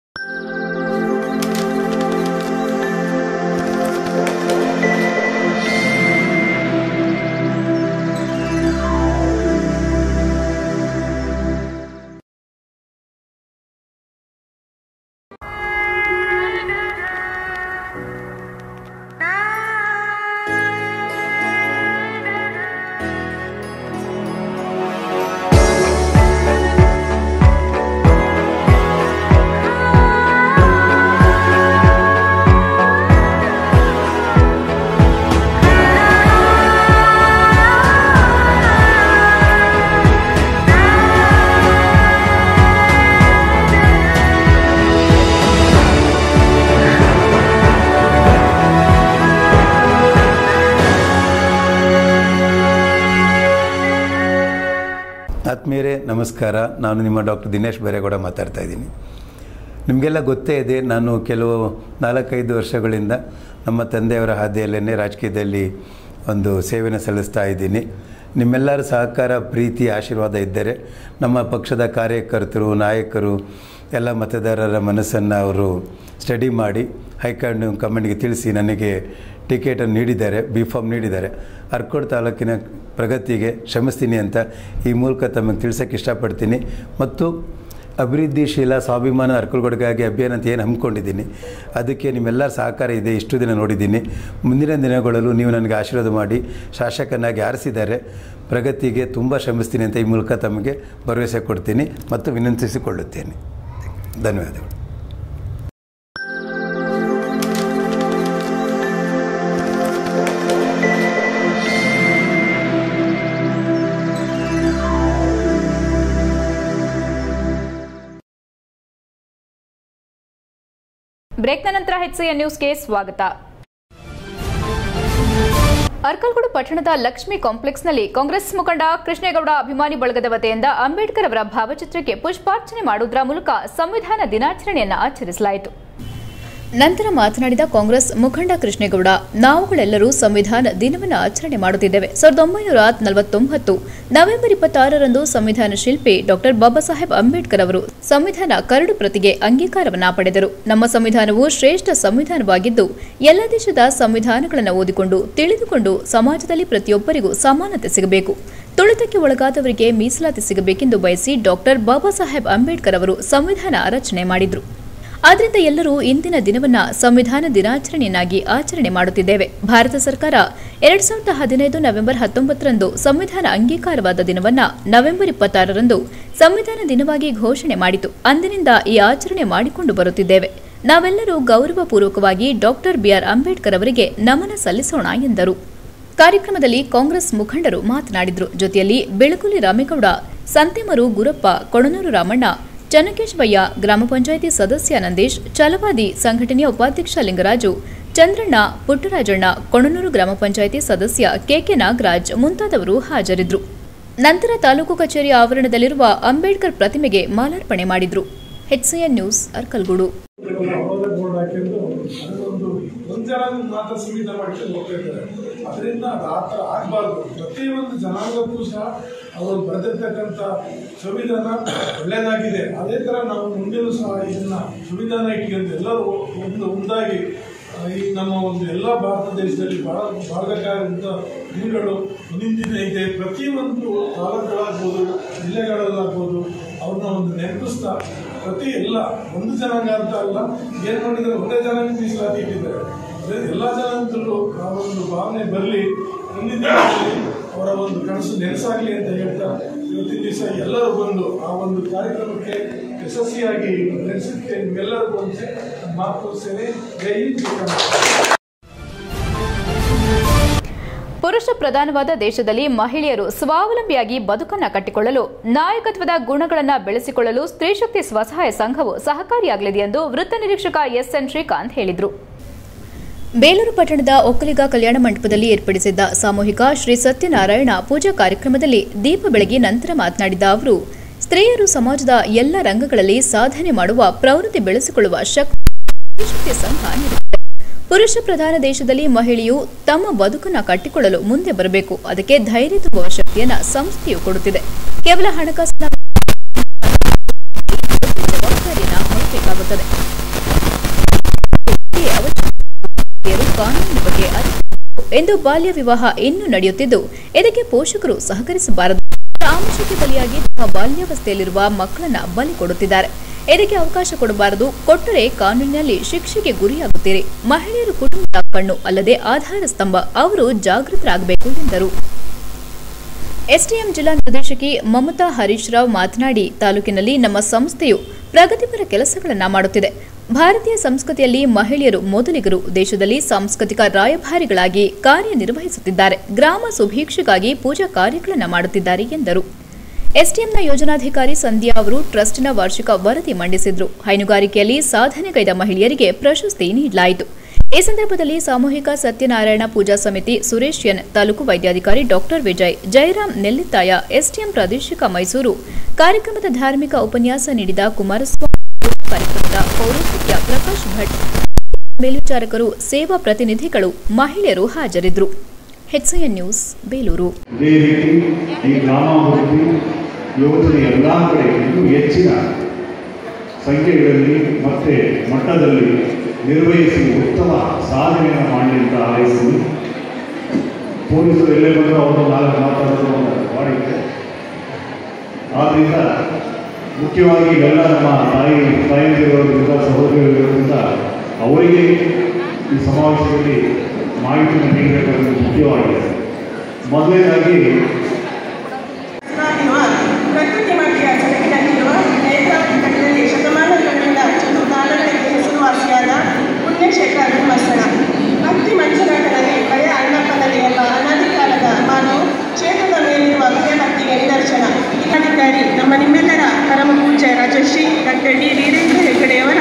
ಆತ್ಮೀಯರೇ ನಮಸ್ಕಾರ ನಾನು ನಿಮ್ಮ ಡಾಕ್ಟರ್ ದಿನೇಶ್ ಬೇರೆಗೌಡ ಮಾತಾಡ್ತಾ ಇದ್ದೀನಿ ನಿಮಗೆಲ್ಲ ಗೊತ್ತೇ ಇದೆ ನಾನು ಕೆಲವು ನಾಲ್ಕೈದು ವರ್ಷಗಳಿಂದ ನಮ್ಮ ತಂದೆಯವರ ಹಾದಿಯಲ್ಲೇ ರಾಜಕೀಯದಲ್ಲಿ ಒಂದು ಸೇವೆಯನ್ನು ಸಲ್ಲಿಸ್ತಾ ಇದ್ದೀನಿ ನಿಮ್ಮೆಲ್ಲರ ಸಹಕಾರ ಪ್ರೀತಿ ಆಶೀರ್ವಾದ ಇದ್ದರೆ ನಮ್ಮ ಪಕ್ಷದ ಕಾರ್ಯಕರ್ತರು ನಾಯಕರು ಎಲ್ಲ ಮತದಾರರ ಮನಸ್ಸನ್ನು ಅವರು ಸ್ಟಡಿ ಮಾಡಿ ಹೈಕಮಾಂಡ್ ಕಮಾಂಡ್ಗೆ ತಿಳಿಸಿ ನನಗೆ ಟಿಕೆಟನ್ನು ನೀಡಿದ್ದಾರೆ ಬಿ ಫಾರ್ಮ್ ನೀಡಿದ್ದಾರೆ ಅರ್ಕೋಡ್ ತಾಲೂಕಿನ ಪ್ರಗತಿಗೆ ಶ್ರಮಿಸ್ತೀನಿ ಅಂತ ಈ ಮೂಲಕ ತಮಗೆ ತಿಳಿಸೋಕ್ಕೆ ಇಷ್ಟಪಡ್ತೀನಿ ಮತ್ತು ಅಭಿವೃದ್ಧಿಶೀಲ ಸ್ವಾಭಿಮಾನ ಅರ್ಕಲ್ಗೊಡಗಾಗಿ ಅಭಿಯಾನ ಅಂತ ಏನು ಹಮ್ಮಿಕೊಂಡಿದ್ದೀನಿ ಅದಕ್ಕೆ ನಿಮ್ಮೆಲ್ಲರ ಸಹಕಾರ ಇದೆ ಇಷ್ಟು ದಿನ ನೋಡಿದ್ದೀನಿ ಮುಂದಿನ ದಿನಗಳಲ್ಲೂ ನೀವು ನನಗೆ ಆಶೀರ್ವಾದ ಮಾಡಿ ಶಾಸಕನಾಗಿ ಆರಿಸಿದ್ದಾರೆ ಪ್ರಗತಿಗೆ ತುಂಬ ಶ್ರಮಿಸ್ತೀನಿ ಅಂತ ಈ ಮೂಲಕ ತಮಗೆ ಭರವಸೆ ಕೊಡ್ತೀನಿ ಮತ್ತು ವಿನಂತಿಸಿಕೊಳ್ಳುತ್ತೇನೆ ಧನ್ಯವಾದಗಳು ಬ್ರೇಕ್ನ ನಂತರ ಹೆಚ್ಸಿಎನ್ ನ್ಯೂಸ್ಗೆ ಸ್ವಾಗತ ಅರ್ಕಲ್ಗೂಡು ಪಟ್ಟಣದ ಲಕ್ಷ್ಮಿ ಕಾಂಪ್ಲೆಕ್ಸ್ನಲ್ಲಿ ಕಾಂಗ್ರೆಸ್ ಮುಖಂಡ ಕೃಷ್ಣೇಗೌಡ ಅಭಿಮಾನಿ ಬಳಗದ ವತಿಯಿಂದ ಅಂಬೇಡ್ಕರ್ ಅವರ ಭಾವಚಿತ್ರಕ್ಕೆ ಪುಷ್ಪಾರ್ಚನೆ ಮಾಡುವುದರ ಮೂಲಕ ಸಂವಿಧಾನ ದಿನಾಚರಣೆಯನ್ನು ಆಚರಿಸಲಾಯಿತು ನಂತರ ಮಾತನಾಡಿದ ಕಾಂಗ್ರೆಸ್ ಮುಖಂಡ ಕೃಷ್ಣೇಗೌಡ ನಾವುಗಳೆಲ್ಲರೂ ಸಂವಿಧಾನ ದಿನವನ್ನು ಆಚರಣೆ ಮಾಡುತ್ತಿದ್ದೇವೆ ಸಾವಿರದ ಒಂಬೈನೂರ ನಲವತ್ತೊಂಬತ್ತು ನವೆಂಬರ್ ಇಪ್ಪತ್ತಾರರಂದು ಸಂವಿಧಾನ ಶಿಲ್ಪಿ ಡಾಕ್ಟರ್ ಬಾಬಾ ಸಾಹೇಬ್ ಅಂಬೇಡ್ಕರ್ ಅವರು ಸಂವಿಧಾನ ಕರಡು ಪ್ರತಿಗೆ ಅಂಗೀಕಾರವನ್ನ ಪಡೆದರು ನಮ್ಮ ಸಂವಿಧಾನವು ಶ್ರೇಷ್ಠ ಸಂವಿಧಾನವಾಗಿದ್ದು ಎಲ್ಲ ದೇಶದ ಸಂವಿಧಾನಗಳನ್ನು ಓದಿಕೊಂಡು ತಿಳಿದುಕೊಂಡು ಸಮಾಜದಲ್ಲಿ ಪ್ರತಿಯೊಬ್ಬರಿಗೂ ಸಮಾನತೆ ಸಿಗಬೇಕು ತುಳಿತಕ್ಕೆ ಒಳಗಾದವರಿಗೆ ಮೀಸಲಾತಿ ಸಿಗಬೇಕೆಂದು ಬಯಸಿ ಡಾಕ್ಟರ್ ಬಾಬಾ ಸಾಹೇಬ್ ಅಂಬೇಡ್ಕರ್ ಅವರು ಸಂವಿಧಾನ ರಚನೆ ಮಾಡಿದ್ರು ಆದ್ರಿಂದ ಎಲ್ಲರೂ ಇಂದಿನ ದಿನವನ್ನ ಸಂವಿಧಾನ ದಿನಾಚರಣೆಯನ್ನಾಗಿ ಆಚರಣೆ ಮಾಡುತ್ತಿದ್ದೇವೆ ಭಾರತ ಸರ್ಕಾರ ಎರಡ್ ಸಾವಿರದ ಹದಿನೈದು ನವೆಂಬರ್ ಹತ್ತೊಂಬತ್ತರಂದು ಸಂವಿಧಾನ ಅಂಗೀಕಾರವಾದ ದಿನವನ್ನ ನವೆಂಬರ್ ಇಪ್ಪತ್ತಾರರಂದು ಸಂವಿಧಾನ ದಿನವಾಗಿ ಘೋಷಣೆ ಮಾಡಿತು ಅಂದಿನಿಂದ ಈ ಆಚರಣೆ ಮಾಡಿಕೊಂಡು ಬರುತ್ತಿದ್ದೇವೆ ನಾವೆಲ್ಲರೂ ಗೌರವಪೂರ್ವಕವಾಗಿ ಡಾಕ್ಟರ್ ಬಿಆರ್ ಅಂಬೇಡ್ಕರ್ ಅವರಿಗೆ ನಮನ ಸಲ್ಲಿಸೋಣ ಎಂದರು ಕಾರ್ಯಕ್ರಮದಲ್ಲಿ ಕಾಂಗ್ರೆಸ್ ಮುಖಂಡರು ಮಾತನಾಡಿದರು ಜೊತೆಯಲ್ಲಿ ಬೆಳಗುಲಿ ರಾಮೇಗೌಡ ಸಂತೆಮರು ಗುರಪ್ಪ ಕೊಣನೂರು ರಾಮಣ್ಣ ಚನ್ನಕೇಶವಯ್ಯ ಗ್ರಾಮ ಪಂಚಾಯಿತಿ ಸದಸ್ಯ ನಂದೀಶ್ ಛಲವಾದಿ ಸಂಘಟನೆಯ ಉಪಾಧ್ಯಕ್ಷ ಲಿಂಗರಾಜು ಚಂದ್ರಣ್ಣ ಪುಟ್ಟರಾಜಣ್ಣ ಕೊಣನೂರು ಗ್ರಾಮ ಪಂಚಾಯಿತಿ ಸದಸ್ಯ ಕೆಕೆ ನಾಗರಾಜ್ ಮುಂತಾದವರು ಹಾಜರಿದ್ದರು ನಂತರ ತಾಲೂಕು ಕಚೇರಿ ಆವರಣದಲ್ಲಿರುವ ಅಂಬೇಡ್ಕರ್ ಪ್ರತಿಮೆಗೆ ಮಾಲಾರ್ಪಣೆ ಮಾಡಿದ್ರು ಎಚ್ಸಿಎನ್ ನ್ಯೂಸ್ ಅರ್ಕಲ್ಗೂಡು ಬೋರ್ಡ್ ಹಾಕಿದ್ದು ಅದೊಂದು ಒಂದ್ಸಲ ಮಾತ್ರ ಸೀಮಿತ ಮಾಡ್ಕೊಂಡು ಹೋಗ್ತಾ ಇದ್ದಾರೆ ಅದರಿಂದ ಅದು ಆ ಥರ ಆಗಬಾರ್ದು ಪ್ರತಿಯೊಂದು ಜನಾಂಗಕ್ಕೂ ಸಹ ಅವರು ಬರೆದಿರ್ತಕ್ಕಂಥ ಸಂವಿಧಾನ ಒಳ್ಳೆಯದಾಗಿದೆ ಅದೇ ಥರ ನಾವು ಮುಂದೆನೂ ಸಹ ಇದನ್ನ ಸಂವಿಧಾನ ಇಟ್ಕೊಂಡು ಎಲ್ಲರೂ ಒಂದು ಒಂದಾಗಿ ಆ, ಈ ನಮ್ಮ ಒಂದು ಎಲ್ಲ ಭಾರತ ದೇಶದಲ್ಲಿ ಬಹಳ ಬಾಳಬೇಕಾದಂಥ ದಿನಗಳು ಮುಂದಿನ ದಿನ ಇದೆ ಪ್ರತಿಯೊಂದು ತಾಲೂಕುಗಳಾಗ್ಬೋದು ಜಿಲ್ಲೆಗಳಲ್ಲಾಗ್ಬೋದು ಅವ್ರನ್ನ ಒಂದು ನೆನಪಿಸ್ತಾ ಪ್ರತಿ ಎಲ್ಲ ಒಂದು ಜನಾಂಗ ಅಂತ ಅಲ್ಲ ಏನು ಮಾಡಿದ್ದಾರೆ ಒಂದೇ ಜನಾಂಗ ಮೀಸಲಾತಿ ಇಟ್ಟಿದ್ದಾರೆ ಅದೇ ಎಲ್ಲ ಜನಾಂಗದಲ್ಲೂ ಆ ಒಂದು ಭಾವನೆ ಬರಲಿ ಮುಂದಿನ ದಿನಗಳಲ್ಲಿ ಅವರ ಒಂದು ಕನಸು ನೆನಸಾಗಲಿ ಅಂತ ಹೇಳ್ತಾ ಇವತ್ತಿನ ದಿವಸ ಎಲ್ಲರೂ ಬಂದು ಆ ಒಂದು ಕಾರ್ಯಕ್ರಮಕ್ಕೆ ಯಶಸ್ವಿಯಾಗಿ ನಡೆಸಲಿಕ್ಕೆ ನಿಮ್ಮೆಲ್ಲರೂ ಬಂದು ಮಾತು ಸೇನೆ ಜೈ ಹಿಂದ್, ಜೈ ಕರ್ನಾಟಕ. ಪುರುಷ ಪ್ರಧಾನವಾದ ದೇಶದಲ್ಲಿ ಮಹಿಳೆಯರು ಸ್ವಾವಲಂಬಿಯಾಗಿ ಬದುಕನ್ನ ಕಟ್ಟಿಕೊಳ್ಳಲು ನಾಯಕತ್ವದ ಗುಣಗಳನ್ನು ಬೆಳೆಸಿಕೊಳ್ಳಲು ಸ್ತ್ರೀಶಕ್ತಿ ಸ್ವಸಹಾಯ ಸಂಘವು ಸಹಕಾರಿಯಾಗಲಿದೆ ಎಂದು ವೃತ್ತ ನಿರೀಕ್ಷಕ ಎಸ್ಎನ್ ಶ್ರೀಕಾಂತ್ ಹೇಳಿದರು ಬೇಲೂರು ಪಟ್ಟಣದ ಒಕ್ಕಲಿಗ ಕಲ್ಯಾಣ ಮಂಟಪದಲ್ಲಿ ಏರ್ಪಡಿಸಿದ್ದ ಸಾಮೂಹಿಕ ಶ್ರೀ ಸತ್ಯನಾರಾಯಣ ಪೂಜಾ ಕಾರ್ಯಕ್ರಮದಲ್ಲಿ ದೀಪ ಬೆಳಗಿ ನಂತರ ಮಾತನಾಡಿದ ಅವರು ಸ್ತ್ರೀಯರು ಸಮಾಜದ ಎಲ್ಲ ರಂಗಗಳಲ್ಲಿ ಸಾಧನೆ ಮಾಡುವ ಪ್ರವೃತ್ತಿ ಬೆಳೆಸಿಕೊಳ್ಳುವ ಶಕ್ತಿ ಶಕ್ತಿ ಸಂಘ ನೀಡುತ್ತದೆ ಪುರುಷ ಪ್ರಧಾನ ದೇಶದಲ್ಲಿ ಮಹಿಳೆಯು ತಮ್ಮ ಬದುಕನ್ನು ಕಟ್ಟಿಕೊಳ್ಳಲು ಮುಂದೆ ಬರಬೇಕು ಅದಕ್ಕೆ ಧೈರ್ಯ ತುಂಬುವ ಶಕ್ತಿಯನ್ನ ಸಂಸ್ಥೆಯು ಕೊಡುತ್ತಿದೆ ಕೇವಲ ಹಣಕಾಸಿನ ಜವಾಬ್ದಾರಿಯನ್ನ ಹೊರಬೇಕಾಗುತ್ತದೆ ಅವಶ್ಯಕತೆಯರು ಕಾನೂನಿನ ಬಗ್ಗೆ ಅರಿವು ಎಂದು ಬಾಲ್ಯ ವಿವಾಹ ಇನ್ನೂ ನಡೆಯುತ್ತಿದ್ದು ಇದಕ್ಕೆ ಪೋಷಕರು ಸಹಕರಿಸಬಾರದು ಆಮಿಷಕ್ಕೆ ಬಲಿಯಾಗಿ ತಮ್ಮ ಬಾಲ್ಯಾವಸ್ಥೆಯಲ್ಲಿರುವ ಮಕ್ಕಳನ್ನ ಬಲಿ ಕೊಡುತ್ತಿದ್ದಾರೆ ಇದಕ್ಕೆ ಅವಕಾಶ ಕೊಡಬಾರದು ಕೊಟ್ಟರೆ ಕಾನೂನಿನಲ್ಲಿ ಶಿಕ್ಷೆಗೆ ಗುರಿಯಾಗುತ್ತೀರಿ ಮಹಿಳೆಯರು ಕುಟುಂಬದ ಕಣ್ಣು ಅಲ್ಲದೆ ಆಧಾರ ಸ್ತಂಭ ಅವರು ಜಾಗೃತರಾಗಬೇಕು ಎಂದರು ಎಸ್ಡಿಎಂ ಜಿಲ್ಲಾ ನಿರ್ದೇಶಕಿ ಮಮತಾ ಹರೀಶ್ ರಾವ್ ಮಾತನಾಡಿ ತಾಲೂಕಿನಲ್ಲಿ ನಮ್ಮ ಸಂಸ್ಥೆಯು ಪ್ರಗತಿಪರ ಕೆಲಸಗಳನ್ನು ಮಾಡುತ್ತಿದೆ ಭಾರತೀಯ ಸಂಸ್ಕೃತಿಯಲ್ಲಿ ಮಹಿಳೆಯರು ಮೊದಲಿಗರು ದೇಶದಲ್ಲಿ ಸಾಂಸ್ಕೃತಿಕ ರಾಯಭಾರಿಗಳಾಗಿ ಕಾರ್ಯನಿರ್ವಹಿಸುತ್ತಿದ್ದಾರೆ ಗ್ರಾಮ ಸುಭೀಕ್ಷೆಗಾಗಿ ಪೂಜಾ ಕಾರ್ಯಗಳನ್ನು ಮಾಡುತ್ತಿದ್ದಾರೆ ಎಂದರು ಎಸ್ಡಿಎಂನ ಯೋಜನಾಧಿಕಾರಿ ಸಂಧ್ಯಾ ಅವರು ಟ್ರಸ್ಟ್ನ ವಾರ್ಷಿಕ ವರದಿ ಮಂಡಿಸಿದ್ರು ಹೈನುಗಾರಿಕೆಯಲ್ಲಿ ಸಾಧನೆಗೈದ ಮಹಿಳೆಯರಿಗೆ ಪ್ರಶಸ್ತಿ ನೀಡಲಾಯಿತು ಈ ಸಂದರ್ಭದಲ್ಲಿ ಸಾಮೂಹಿಕ ಸತ್ಯನಾರಾಯಣ ಪೂಜಾ ಸಮಿತಿ ಸುರೇಶ್ ಎನ್ ತಾಲೂಕು ವೈದ್ಯಾಧಿಕಾರಿ ಡಾಕ್ಟರ್ ವಿಜಯ್ ಜಯರಾಮ್ ನೆಲ್ಲಿತ್ತಾಯ ಎಸ್ಟಿಎಂ ಪ್ರಾದೇಶಿಕ ಮೈಸೂರು ಕಾರ್ಯಕ್ರಮದ ಧಾರ್ಮಿಕ ಉಪನ್ಯಾಸ ನೀಡಿದ ಕುಮಾರಸ್ವಾಮಿ ಕಾರ್ಯಕ್ರಮದ ಪೌರೋಹಿತ್ಯ ಪ್ರಕಾಶ್ ಭಟ್ ಮೇಲ್ವಿಚಾರಕರು ಸೇವಾ ಪ್ರತಿನಿಧಿಗಳು ಮಹಿಳೆಯರು ಹಾಜರಿದ್ದರು ಹೆಚ್ಎನ್ ನ್ಯೂಸ್ ಬೇಲೂರು ಇದೇ ರೀತಿ ಈ ಗ್ರಾಮಾಭಿವೃದ್ಧಿ ಯೋಜನೆ ಎಲ್ಲ ಕಡೆ ಇನ್ನೂ ಹೆಚ್ಚಿನ ಸಂಖ್ಯೆಗಳಲ್ಲಿ ಮತ್ತೆ ಮಟ್ಟದಲ್ಲಿ ನಿರ್ವಹಿಸಿ ಉತ್ತಮ ಸಾಧನೆಯನ್ನು ಮಾಡಲಿ ಅಂತ ಹಾರೈಸಿ ಪೊಲೀಸರು ಎಲ್ಲೇ ಬಂದರೂ ಅವರು ನಾಲ್ಕು ಮಾತಾಡೋದು ಒಂದು ವಾಡಿಕೆ ಆದ್ದರಿಂದ ಮುಖ್ಯವಾಗಿ ಇವೆಲ್ಲ ನಮ್ಮ ತಾಯಿ ತಾಯಂದಿರೋದ್ರಿಂದ ಸಹೋದರಿರೋದ್ರಿಂದ ಅವರಿಗೆ ಈ ಸಮಾವೇಶದಲ್ಲಿ ಮಾಹಿತಿಯನ್ನು ನೀಡಬೇಕಾದ ಮುಖ್ಯವಾಗಿದೆ ಮೊದಲನೇದಾಗಿ ಇರುವ ಪ್ರಕೃತಿ ಮಧ್ಯ ಜಗತ್ತಿನಲ್ಲಿರುವ ನೇತ್ರಾವತಿ ತಟದಲ್ಲಿ ಶತಮಾನಗಳಿಂದ ಚಲು ಕಾಲಗಳಿಗೆ ಹೆಸರುವಾಸಿಯಾದ ಪುಣ್ಯಕ್ಷೇತ್ರ ಧರ್ಮಸ್ಥಳ ಭಕ್ತಿ ಮಂಜುನಾಥನಲ್ಲಿ ಭಯ ಅಣ್ಣಪ್ಪನಲ್ಲಿ ಎಂಬ ಅನಾದಿ ಕಾಲದ ಮಾತು ಕ್ಷೇತ್ರದ ಮೇಲಿರುವ ಭಯಭಕ್ತಿಗೆ ನಿದರ್ಶನ ಜಿಲ್ಲಾಧಿಕಾರಿ ನಮ್ಮ ನಿಮ್ಮೆಲ್ಲರ ಪರಮ ಪೂಜ್ಯ ರಾಜಶ್ರೀ ಡಾಕ್ಟರ್ ಡಿ ವೀರೇಂದ್ರ ಹೆಗ್ಗಡೆಯವರ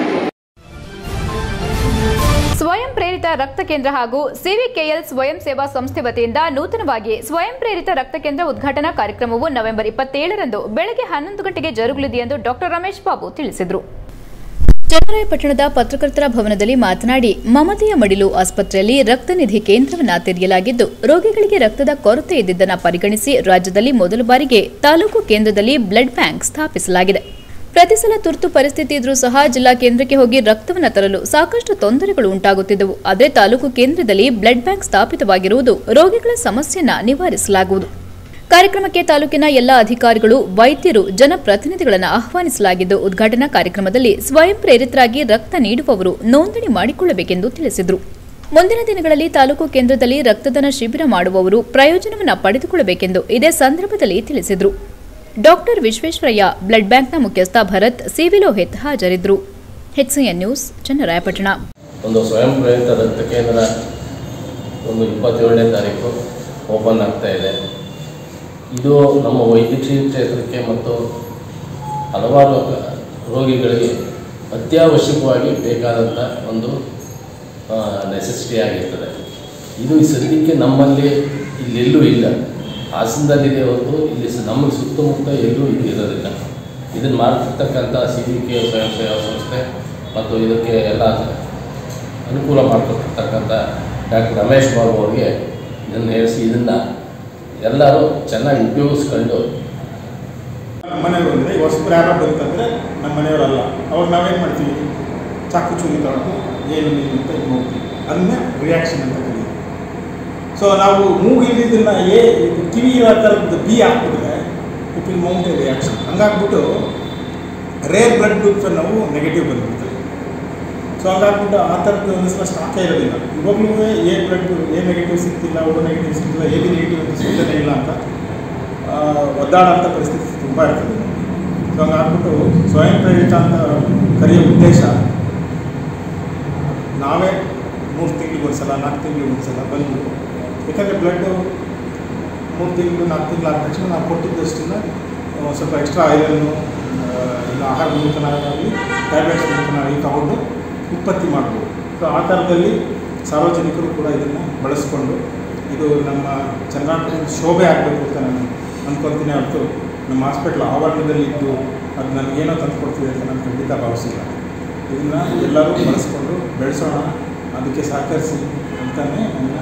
ಸ್ವಯಂ ಪ್ರೇರಿತ ರಕ್ತ ಕೇಂದ್ರ ಹಾಗೂ ಸಿವಿಕೆಎಲ್ ಸ್ವಯಂ ಸೇವಾ ಸಂಸ್ಥೆ ವತಿಯಿಂದ ನೂತನವಾಗಿ ಸ್ವಯಂ ಪ್ರೇರಿತ ರಕ್ತ ಕೇಂದ್ರ ಉದ್ಘಾಟನಾ ಕಾರ್ಯಕ್ರಮವು ನವೆಂಬರ್ ಇಪ್ಪತ್ತೇಳರಂದು ಬೆಳಗ್ಗೆ ಹನ್ನೊಂದು ಗಂಟೆಗೆ ಜರುಗಲಿದೆ ಎಂದು ಡಾಕ್ಟರ್ ರಮೇಶ್ ಬಾಬು ತಿಳಿಸಿದರು ಚನ್ನರಾಯಪಟ್ಟಣದ ಪತ್ರಕರ್ತರ ಭವನದಲ್ಲಿ ಮಾತನಾಡಿ ಮಮತೆಯ ಮಡಿಲು ಆಸ್ಪತ್ರೆಯಲ್ಲಿ ರಕ್ತನಿಧಿ ಕೇಂದ್ರವನ್ನು ತೆರೆಯಲಾಗಿದ್ದು ರೋಗಿಗಳಿಗೆ ರಕ್ತದ ಕೊರತೆ ಇದ್ದಿದ್ದನ್ನು ಪರಿಗಣಿಸಿ ರಾಜ್ಯದಲ್ಲಿ ಮೊದಲ ಬಾರಿಗೆ ತಾಲೂಕು ಕೇಂದ್ರದಲ್ಲಿ ಬ್ಲಡ್ ಬ್ಯಾಂಕ್ ಸ್ಥಾಪಿಸಲಾಗಿದೆ ಪ್ರತಿ ಸಲ ತುರ್ತು ಪರಿಸ್ಥಿತಿ ಇದ್ರೂ ಸಹ ಜಿಲ್ಲಾ ಕೇಂದ್ರಕ್ಕೆ ಹೋಗಿ ರಕ್ತವನ್ನು ತರಲು ಸಾಕಷ್ಟು ತೊಂದರೆಗಳು ಉಂಟಾಗುತ್ತಿದ್ದವು ಆದರೆ ತಾಲೂಕು ಕೇಂದ್ರದಲ್ಲಿ ಬ್ಲಡ್ ಬ್ಯಾಂಕ್ ಸ್ಥಾಪಿತವಾಗಿರುವುದು ರೋಗಿಗಳ ಸಮಸ್ಯೆಯನ್ನ ನಿವಾರಿಸಲಾಗುವುದು ಕಾರ್ಯಕ್ರಮಕ್ಕೆ ತಾಲೂಕಿನ ಎಲ್ಲ ಅಧಿಕಾರಿಗಳು ವೈದ್ಯರು ಜನಪ್ರತಿನಿಧಿಗಳನ್ನು ಆಹ್ವಾನಿಸಲಾಗಿದ್ದು ಉದ್ಘಾಟನಾ ಕಾರ್ಯಕ್ರಮದಲ್ಲಿ ಸ್ವಯಂ ಪ್ರೇರಿತರಾಗಿ ರಕ್ತ ನೀಡುವವರು ನೋಂದಣಿ ಮಾಡಿಕೊಳ್ಳಬೇಕೆಂದು ತಿಳಿಸಿದರು ಮುಂದಿನ ದಿನಗಳಲ್ಲಿ ತಾಲೂಕು ಕೇಂದ್ರದಲ್ಲಿ ರಕ್ತದಾನ ಶಿಬಿರ ಮಾಡುವವರು ಪ್ರಯೋಜನವನ್ನು ಪಡೆದುಕೊಳ್ಳಬೇಕೆಂದು ಇದೇ ಸಂದರ್ಭದಲ್ಲಿ ತಿಳಿಸಿದರು ಡಾಕ್ಟರ್ ವಿಶ್ವೇಶ್ವರಯ್ಯ ಬ್ಲಡ್ ಬ್ಯಾಂಕ್ನ ಮುಖ್ಯಸ್ಥ ಭರತ್ ಸಿವಿಲೋಹಿತ್ ಹಾಜರಿದ್ದರು ಹೆಚ್ಸಿಎನ್ ನ್ಯೂಸ್ ಚನ್ನರಾಯಪಟ್ಟಣ ಒಂದು ಸ್ವಯಂ ಪ್ರೇರಿತ ರಕ್ತ ಕೇಂದ್ರ ಒಂದು ಇಪ್ಪತ್ತೇಳನೇ ತಾರೀಕು ಓಪನ್ ಆಗ್ತಾ ಇದೆ ಇದು ನಮ್ಮ ವೈದ್ಯಕೀಯ ಕ್ಷೇತ್ರಕ್ಕೆ ಮತ್ತು ಹಲವಾರು ರೋಗಿಗಳಿಗೆ ಅತ್ಯವಶ್ಯಕವಾಗಿ ಬೇಕಾದಂಥ ಒಂದು ನೆಸೆಸಿಟಿ ಆಗಿರ್ತದೆ ಇದು ಈ ಸದ್ಯಕ್ಕೆ ನಮ್ಮಲ್ಲಿ ಇಲ್ಲೆಲ್ಲೂ ಇಲ್ಲ ಹಾಸನದಲ್ಲಿದೆ ಹೊರತು ಇಲ್ಲಿ ಸ- ನಮ್ಮ ಸುತ್ತಮುತ್ತ ಎಲ್ಲೂ ಇದು ಇರೋದಿಲ್ಲ ಇದನ್ನು ಮಾಡ್ತಿರ್ತಕ್ಕಂಥ ಸಿ ಬಿ ಕೆ ಸ್ವಯಂ ಸೇವಾ ಸಂಸ್ಥೆ ಮತ್ತು ಇದಕ್ಕೆ ಎಲ್ಲ ಅನುಕೂಲ ಮಾಡಿಕೊಟ್ಟಿರ್ತಕ್ಕಂಥ ಡಾಕ್ಟರ್ ರಮೇಶ್ ಬಾಬು ಅವರಿಗೆ ಇದನ್ನು ಹೇಳಿಸಿ ಇದನ್ನು ಎಲ್ಲರೂ ಚೆನ್ನಾಗಿ ಉಪಯೋಗಿಸ್ಕೊಂಡು ನಮ್ಮ ಮನೆಯವರು ಅಂದರೆ ಹೊಸಬ್ರು ಯಾರೋ ಬಂತಂದರೆ ನಮ್ಮ ಮನೆಯವರಲ್ಲ ಅವಾಗ ನಾವೇನು ಮಾಡ್ತೀವಿ ಚಾಕು ಚೂರಿ ತಗೊಂಡು ಏನು ನೀನು ಅಂತ ಇದು ನೋಡ್ತೀವಿ ಅದನ್ನೇ ರಿಯಾಕ್ಷನ್ ಅಂತ ಕರೀತೀವಿ ಸೊ ನಾವು ಮೂಗಿಲಿದ್ದನ್ನ ಏ ಇದು ಕಿವಿ ಇರೋ ಥರದ್ದು ಬಿ ಹಾಕಿದ್ರೆ it will mount a reaction ಹಂಗಾಗ್ಬಿಟ್ಟು ರೇರ್ ಬ್ಲಡ್ ಗ್ರೂಪ್ಸ್ ನಾವು ನೆಗೆಟಿವ್ ಬಂದ್ಬಿಡ್ತದೆ ಸೊ ಹಂಗಾಗ್ಬಿಟ್ಟು ಆ ಥರದ್ದು ಒಂದು ಸಲ ಸ್ಟಾಕೇ ಇರೋದಿಲ್ಲ ಇವಾಗಲೂ ಎ ಬ್ಲಡ್ ಎ ನೆಗೆಟಿವ್ ಸಿಗ್ತಿಲ್ಲ ಓ ನೆಗೆಟಿವ್ ಸಿಗ್ತಿಲ್ಲ ಎ ಬಿ ನೆಗೆಟಿವ್ ಅಂತ ಸಿಗ್ತಾನೆ ಇಲ್ಲ ಅಂತ ಆ, ಒದ್ದಾಡೋಂಥ ಪರಿಸ್ಥಿತಿ ತುಂಬ ಇರ್ತದೆ ಸೊ ಹಂಗಾಗ್ಬಿಟ್ಟು ಸ್ವಯಂ ಪ್ರೇರಿತ ಅಂತ ಕರೆಯೋ ಉದ್ದೇಶ ನಾವೇ ಮೂರು ತಿಂಗಳಿಗೆ ಒಂದ್ಸಲ ನಾಲ್ಕು ತಿಂಗಳಿಗೆ ಒಂದ್ಸಲ ಬಂದು ಯಾಕಂದರೆ ಬ್ಲಡ್ಡು ಮೂರು ತಿಂಗಳು ನಾಲ್ಕು ತಿಂಗಳು ಆದ ತಕ್ಷಣ ನಾವು ಕೊಟ್ಟಿದ್ದಷ್ಟನ್ನು ಒಂದು ಸ್ವಲ್ಪ ಎಕ್ಸ್ಟ್ರಾ ಐರನ್ನು ಇಲ್ಲ ಆಹಾರ ಮೂಲಕನಾಗಲಿ ಟ್ಯಾಬ್ಲೆಟ್ಸ್ ಮೂಲಕನಾಗಲಿ ತಗೊಂಡು ಉತ್ಪತ್ತಿ ಮಾಡ್ಬೋದು ಸೊ ಆ ಥರದಲ್ಲಿ ಸಾರ್ವಜನಿಕರು ಕೂಡ ಇದನ್ನು ಬಳಸ್ಕೊಂಡು ಇದು ನಮ್ಮ ಚಂದ್ರಾಪುರ ಶೋಭೆ ಆಗಬೇಕು ಅಂತ ನಾನು ಅಂದ್ಕೊಳ್ತೀನಿ ಹೊರತು ನಮ್ಮ ಹಾಸ್ಪಿಟ್ಲ್ ಆವರಣದಲ್ಲಿ ಇದ್ದು ಅದು ನನಗೇನೋ ತಂದು ಕೊಡ್ತೀವಿ ಅಂತ ನಾನು ಖಂಡಿತ ಭಾವಿಸಿಲ್ಲ ಇದನ್ನು ಎಲ್ಲರೂ ಬಳಸ್ಕೊಂಡು ಬೆಳೆಸೋಣ ಅದಕ್ಕೆ ಸಹಕರಿಸಿ ಅಂತಲೇ ನನ್ನ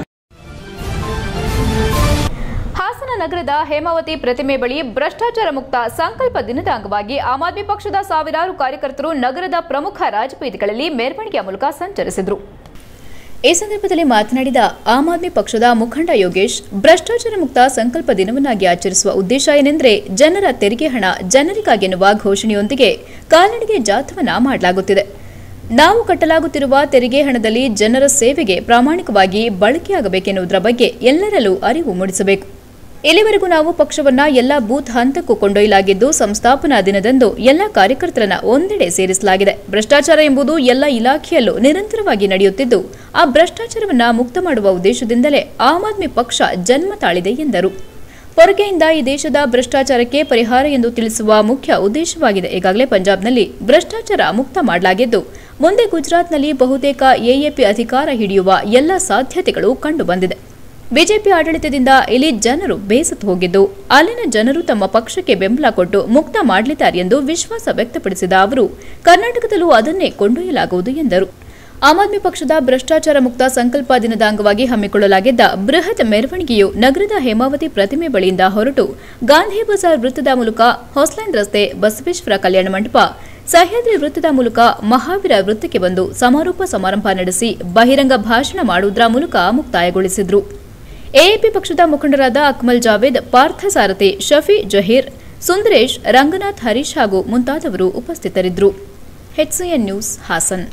ಹಾಸನ ನಗರದ ಹೇಮಾವತಿ ಪ್ರತಿಮೆ ಬಳಿ ಭ್ರಷ್ಟಾಚಾರ ಮುಕ್ತ ಸಂಕಲ್ಪ ದಿನದ ಅಂಗವಾಗಿ ಆಮ್ ಆದ್ಮಿ ಪಕ್ಷದ ಸಾವಿರಾರು ಕಾರ್ಯಕರ್ತರು ನಗರದ ಪ್ರಮುಖ ರಾಜಬೀದಿಗಳಲ್ಲಿ ಮೆರವಣಿಗೆಯ ಮೂಲಕ ಸಂಚರಿಸಿದರು ಈ ಸಂದರ್ಭದಲ್ಲಿ ಮಾತನಾಡಿದ ಆಮ್ ಆದ್ಮಿ ಪಕ್ಷದ ಮುಖಂಡ ಯೋಗೇಶ್ ಭ್ರಷ್ಟಾಚಾರ ಮುಕ್ತ ಸಂಕಲ್ಪ ದಿನವನ್ನಾಗಿ ಆಚರಿಸುವ ಉದ್ದೇಶ ಏನೆಂದರೆ ಜನರ ತೆರಿಗೆ ಹಣ ಜನರಿಗಾಗೆನ್ನುವ ಘೋಷಣೆಯೊಂದಿಗೆ ಕಾಲ್ನಡಿಗೆ ಜಾಥವನ್ನ ಮಾಡಲಾಗುತ್ತಿದೆ ನಾವು ಕಟ್ಟಲಾಗುತ್ತಿರುವ ತೆರಿಗೆ ಹಣದಲ್ಲಿ ಜನರ ಸೇವೆಗೆ ಪ್ರಾಮಾಣಿಕವಾಗಿ ಬಳಕೆಯಾಗಬೇಕೆನ್ನುವುದರ ಬಗ್ಗೆ ಎಲ್ಲರಲ್ಲೂ ಅರಿವು ಮೂಡಿಸಬೇಕು ಇಲ್ಲಿವರೆಗೂ ನಾವು ಪಕ್ಷವನ್ನ ಎಲ್ಲ ಬೂತ್ ಹಂತಕ್ಕೂ ಕೊಂಡೊಯ್ಯಲಾಗಿದ್ದು ಸಂಸ್ಥಾಪನಾ ದಿನದಂದು ಎಲ್ಲ ಕಾರ್ಯಕರ್ತರನ್ನ ಒಂದೆಡೆ ಸೇರಿಸಲಾಗಿದೆ ಭ್ರಷ್ಟಾಚಾರ ಎಂಬುದು ಎಲ್ಲ ಇಲಾಖೆಯಲ್ಲೂ ನಿರಂತರವಾಗಿ ನಡೆಯುತ್ತಿದ್ದು ಆ ಭ್ರಷ್ಟಾಚಾರವನ್ನ ಮುಕ್ತ ಮಾಡುವ ಉದ್ದೇಶದಿಂದಲೇ ಆಮ್ ಆದ್ಮಿ ಪಕ್ಷ ಜನ್ಮ ತಾಳಿದೆ ಎಂದರು ಪೊರಕೆಯಿಂದ ಈ ದೇಶದ ಭ್ರಷ್ಟಾಚಾರಕ್ಕೆ ಪರಿಹಾರ ಎಂದು ತಿಳಿಸುವ ಮುಖ್ಯ ಉದ್ದೇಶವಾಗಿದೆ ಈಗಾಗಲೇ ಪಂಜಾಬ್ನಲ್ಲಿ ಭ್ರಷ್ಟಾಚಾರ ಮುಕ್ತ ಮಾಡಲಾಗಿದ್ದು ಮುಂದೆ ಗುಜರಾತ್ನಲ್ಲಿ ಬಹುತೇಕ ಎಎಪಿ ಅಧಿಕಾರ ಹಿಡಿಯುವ ಎಲ್ಲ ಸಾಧ್ಯತೆಗಳು ಕಂಡುಬಂದಿದೆ ಬಿಜೆಪಿ ಆಡಳಿತದಿಂದ ಇಲ್ಲಿ ಜನರು ಬೇಸತ್ತು ಹೋಗಿದ್ದು ಅಲ್ಲಿನ ಜನರು ತಮ್ಮ ಪಕ್ಷಕ್ಕೆ ಬೆಂಬಲ ಕೊಟ್ಟು ಮುಕ್ತ ಮಾಡಲಿದ್ದಾರೆ ಎಂದು ವಿಶ್ವಾಸ ವ್ಯಕ್ತಪಡಿಸಿದ ಅವರು ಕರ್ನಾಟಕದಲ್ಲೂ ಅದನ್ನೇ ಕೊಂಡೊಯ್ಯಲಾಗುವುದು ಎಂದರು ಆಮ್ ಆದ್ಮಿ ಪಕ್ಷದ ಭ್ರಷ್ಟಾಚಾರ ಮುಕ್ತ ಸಂಕಲ್ಪ ದಿನದ ಅಂಗವಾಗಿ ಹಮ್ಮಿಕೊಳ್ಳಲಾಗಿದ್ದ ಬೃಹತ್ ಮೆರವಣಿಗೆಯು ನಗರದ ಹೇಮಾವತಿ ಪ್ರತಿಮೆ ಬಳಿಯಿಂದ ಹೊರಟು ಗಾಂಧಿ ಬಜಾರ್ ವೃತ್ತದ ಮೂಲಕ ಹೊಸ್ಲೈನ್ ರಸ್ತೆ ಬಸವೇಶ್ವರ ಕಲ್ಯಾಣ ಮಂಟಪ ಸಹ್ಯಾದ್ರಿ ವೃತ್ತದ ಮೂಲಕ ಮಹಾವೀರ ವೃತ್ತಕ್ಕೆ ಬಂದು ಸಮಾರೋಪ ಸಮಾರಂಭ ನಡೆಸಿ ಬಹಿರಂಗ ಭಾಷಣ ಮಾಡುವುದರ ಮೂಲಕ ಮುಕ್ತಾಯಗೊಳಿಸಿದ್ರು ಎಎಪಿ ಪಕ್ಷದ ಮುಖಂಡರಾದ ಅಕ್ಮಲ್ ಜಾವೇದ್ ಪಾರ್ಥಸಾರಥಿ ಶಫಿ ಜಹೀರ್ ಸುಂದರೇಶ್ ರಂಗನಾಥ್ ಹರೀಶ್ ಹಾಗೂ ಮುಂತಾದವರು ಉಪಸ್ಥಿತರಿದ್ದರು ಹೆಚ್ಸಿಎನ್ ನ್ಯೂಸ್ ಹಾಸನ್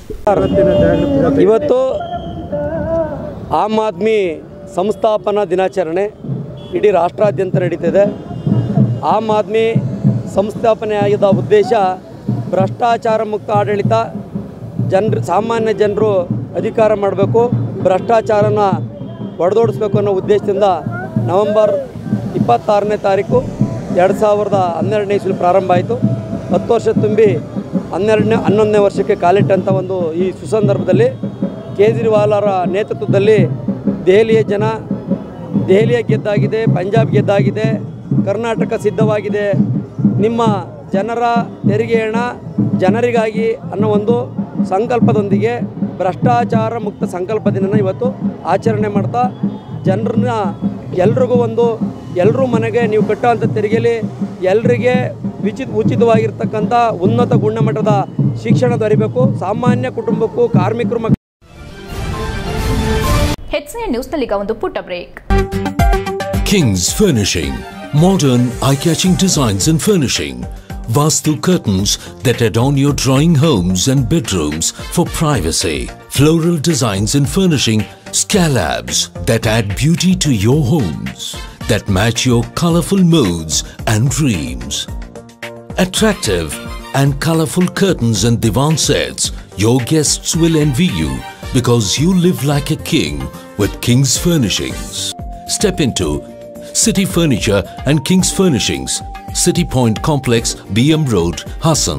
ಇವತ್ತು ಆಮ್ ಆದ್ಮಿ ಸಂಸ್ಥಾಪನಾ ದಿನಾಚರಣೆ ಇಡೀ ರಾಷ್ಟ್ರಾದ್ಯಂತ ನಡೀತಿದೆ ಆಮ್ ಆದ್ಮಿ ಸಂಸ್ಥಾಪನೆ ಆಗಿದ್ದ ಉದ್ದೇಶ ಭ್ರಷ್ಟಾಚಾರ ಮುಕ್ತ ಆಡಳಿತ ಜನರು ಸಾಮಾನ್ಯ ಜನರು ಅಧಿಕಾರ ಮಾಡಬೇಕು ಭ್ರಷ್ಟಾಚಾರನ ಹೊಡೆದೋಡಿಸ್ಬೇಕು ಅನ್ನೋ ಉದ್ದೇಶದಿಂದ ನವೆಂಬರ್ ಇಪ್ಪತ್ತಾರನೇ ತಾರೀಕು ಎರಡು ಸಾವಿರದ ಹನ್ನೆರಡನೇ ಇಸ್ವಿ ಪ್ರಾರಂಭ ಆಯಿತು ಹತ್ತು ವರ್ಷ ತುಂಬಿ ಹನ್ನೆರಡನೇ ಹನ್ನೊಂದನೇ ವರ್ಷಕ್ಕೆ ಕಾಲಿಟ್ಟಂಥ ಒಂದು ಈ ಸುಸಂದರ್ಭದಲ್ಲಿ ಕೇಜ್ರಿವಾಲರ ನೇತೃತ್ವದಲ್ಲಿ ದೆಹಲಿಯ ಜನ ದೆಹಲಿಯ ಗೆದ್ದಾಗಿದೆ ಪಂಜಾಬ್ ಗೆದ್ದಾಗಿದೆ ಕರ್ನಾಟಕ ಸಿದ್ಧವಾಗಿದೆ ನಿಮ್ಮ ಜನರ ತೆರಿಗೆ ಹಣ ಜನರಿಗಾಗಿ ಅನ್ನೋ ಒಂದು ಸಂಕಲ್ಪದೊಂದಿಗೆ ಭ್ರಷ್ಟಾಚಾರ ಮುಕ್ತ ಸಂಕಲ್ಪ ದಿನನ ಇವತ್ತು ಆಚರಣೆ ಮಾಡ್ತಾ ಜನರನ್ನ ಎಲ್ರಿಗೂ ಒಂದು ಎಲ್ಲರೂ ಮನೆಗೆ ನೀವು ಕಟ್ಟೋವಂಥ ತೆರಿಗೆಯಲ್ಲಿ ಎಲ್ಲರಿಗೆ ವಿಚಿತ ಉಚಿತವಾಗಿರ್ತಕ್ಕಂಥ ಉನ್ನತ ಗುಣಮಟ್ಟದ ಶಿಕ್ಷಣ ದೊರೆಯಬೇಕು ಸಾಮಾನ್ಯ ಕುಟುಂಬಕ್ಕೂ ಕಾರ್ಮಿಕರು ಮಕ್ಕಳು ಹೆಚ್ಸಿಎನ್ ನ್ಯೂಸ್ನಲ್ಲೀಗ ಒಂದು ಪುಟ್ಟ break King's Furnishing. Modern, eye-catching designs and furnishing. Vastu curtains that adorn your drawing homes and bedrooms for privacy. Floral designs and furnishing. Scalabs that add beauty to your homes. That match your colorful moods and dreams. Attractive and colorful curtains and divan sets. Your guests will envy you because you live like a king with King's Furnishings. Step into City Furniture and King's Furnishings, City Point Complex, BM Road, Hassan.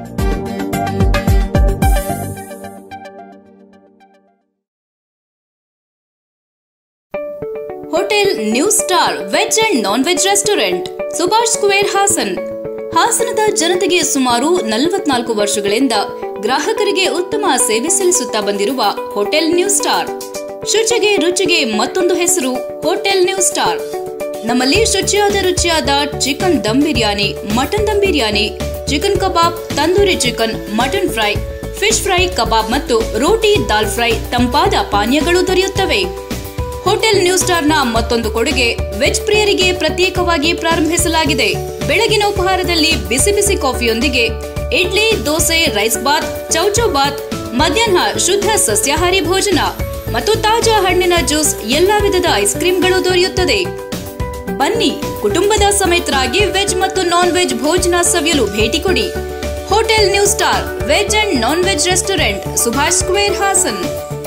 Hotel new star veg and non veg restaurant Subhash square Hassan ಹಾಸನದ ಜನತೆಗೆ ಸುಮಾರು ನಲವತ್ನಾಲ್ಕು ವರ್ಷಗಳಿಂದ ಗ್ರಾಹಕರಿಗೆ ಉತ್ತಮ ಸೇವೆ ಸಲ್ಲಿಸುತ್ತಾ ಬಂದಿರುವ ಹೋಟೆಲ್ ನ್ಯೂ ಸ್ಟಾರ್ ಶುಚಿಗೆ ರುಚಿಗೆ ಮತ್ತೊಂದು ಹೆಸರು ಹೋಟೆಲ್ ನ್ಯೂ ಸ್ಟಾರ್ ನಮ್ಮಲ್ಲಿ ಶುಚಿಯಾದ ರುಚಿಯಾದ chicken dum biryani mutton dum biryani chicken kebab tandoori chicken mutton fry fish fry kebab ಮತ್ತು ರೋಟಿ ದಾಲ್ ಫ್ರೈ ತಂಪಾದ ಪಾನೀಯಗಳು ದೊರೆಯುತ್ತವೆ ಹೋಟೆಲ್ ನ್ಯೂ ಸ್ಟಾರ್ನ ಮತ್ತೊಂದು ಕೊಡುಗೆ ವೆಜ್ ಪ್ರಿಯರಿಗೆ ಪ್ರತ್ಯೇಕವಾಗಿ ಪ್ರಾರಂಭಿಸಲಾಗಿದೆ ಬೆಳಗಿನ ಉಪಹಾರದಲ್ಲಿ ಬಿಸಿ ಬಿಸಿ ಕಾಫಿಯೊಂದಿಗೆ ಇಡ್ಲಿ ದೋಸೆ ರೈಸ್ ಬಾತ್ ಚೌಚೌ ಬಾತ್ ಮಧ್ಯಾಹ್ನ ಶುದ್ಧ ಸಸ್ಯಾಹಾರಿ ಭೋಜನ ಮತ್ತು ತಾಜಾ ಹಣ್ಣಿನ ಜ್ಯೂಸ್ ಎಲ್ಲಾ ವಿಧದ ಐಸ್ ಕ್ರೀಮ್ಗಳು ದೊರೆಯುತ್ತದೆ ಬನ್ನಿ ಕುಟುಂಬದ ಸಮೇತರಾಗಿ ವೆಜ್ ಮತ್ತು ನಾನ್ ವೆಜ್ ಭೋಜನ ಸವಿಯಲು ಭೇಟಿ ಕೊಡಿ hotel new star veg and non veg restaurant Subhash square Hassan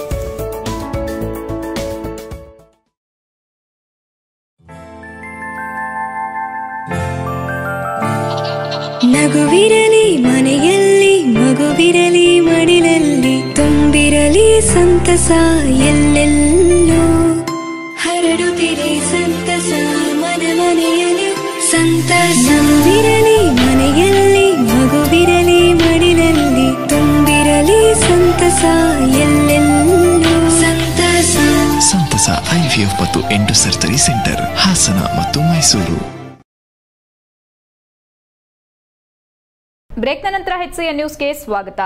ನಗುವಿರಲಿ ಮನೆಯಲ್ಲಿ ಮಗುವಿರಲಿ ಮಡಿಲಲ್ಲಿ ತುಂಬಿರಲಿ ಸಂತಸ ಎಲ್ಲೆಲ್ಲೂ ಹರಡುತ್ತಿರಿ ಸಂತಸ ಮನ ಮನೆಯಲ್ಲಿ ಸಂತಸ ನಗುವಿರಲಿ ಮನೆಯಲ್ಲಿ ಮಗುವಿರಲಿ ಮಡಿಲಲ್ಲಿ ತುಂಬಿರಲಿ ಸಂತಸ ಎಲ್ಲೆಲ್ಲೂ ಸಂತಸ ಸಂತಸ ಐವಿಎಫ್ ಮತ್ತು ಎಂಟು ಸರ್ಜರಿ ಸೆಂಟರ್ ಹಾಸನ ಮತ್ತು ಮೈಸೂರು ಬ್ರೇಕ್ನ ನಂತರ ಹೆಚ್ಸಿಯ ನ್ಯೂಸ್ಗೆ ಸ್ವಾಗತ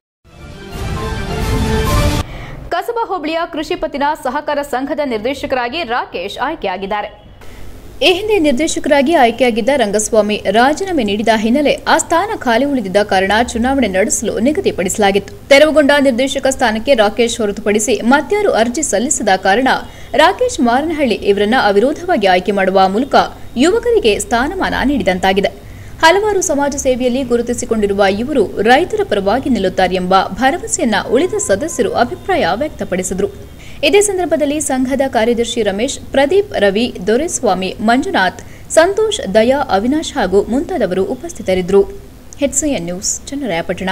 ಕಸಬಾ ಹೋಬಳಿಯ ಕೃಷಿ ಪತ್ತಿನ ಸಹಕಾರ ಸಂಘದ ನಿರ್ದೇಶಕರಾಗಿ ರಾಕೇಶ್ ಆಯ್ಕೆಯಾಗಿದ್ದಾರೆ ಈ ಹಿಂದೆ ನಿರ್ದೇಶಕರಾಗಿ ಆಯ್ಕೆಯಾಗಿದ್ದ ರಂಗಸ್ವಾಮಿ ರಾಜೀನಾಮೆ ನೀಡಿದ ಹಿನ್ನೆಲೆ ಆ ಸ್ಥಾನ ಖಾಲಿ ಉಳಿದಿದ್ದ ಕಾರಣ ಚುನಾವಣೆ ನಡೆಸಲು ನಿಗದಿಪಡಿಸಲಾಗಿತ್ತು ತೆರವುಗೊಂಡ ನಿರ್ದೇಶಕ ಸ್ಥಾನಕ್ಕೆ ರಾಕೇಶ್ ಹೊರತುಪಡಿಸಿ ಮತ್ಯಾರು ಅರ್ಜಿ ಸಲ್ಲಿಸದ ಕಾರಣ ರಾಕೇಶ್ ಮಾರನಹಳ್ಳಿ ಇವರನ್ನ ಅವಿರೋಧವಾಗಿ ಆಯ್ಕೆ ಮಾಡುವ ಮೂಲಕ ಯುವಕರಿಗೆ ಸ್ಥಾನಮಾನ ನೀಡಿದಂತಾಗಿದೆ ಹಲವಾರು ಸಮಾಜ ಸೇವೆಯಲ್ಲಿ ಗುರುತಿಸಿಕೊಂಡಿರುವ ಇವರು ರೈತರ ಪರವಾಗಿ ನಿಲ್ಲುತ್ತಾರೆ ಎಂಬ ಭರವಸೆಯನ್ನ ಉಳಿದ ಸದಸ್ಯರು ಅಭಿಪ್ರಾಯ ವ್ಯಕ್ತಪಡಿಸಿದರು ಇದೇ ಸಂದರ್ಭದಲ್ಲಿ ಸಂಘದ ಕಾರ್ಯದರ್ಶಿ ರಮೇಶ್ ಪ್ರದೀಪ್ ರವಿ ದೊರೆಸ್ವಾಮಿ ಮಂಜುನಾಥ್ ಸಂತೋಷ್ ದಯಾ ಅವಿನಾಶ್ ಹಾಗೂ ಮುಂತಾದವರು ಉಪಸ್ಥಿತರಿದ್ದರು ಹೆಚ್ಸಿಎನ್ ನ್ಯೂಸ್ ಚನ್ನರಾಯಪಟ್ಟಣ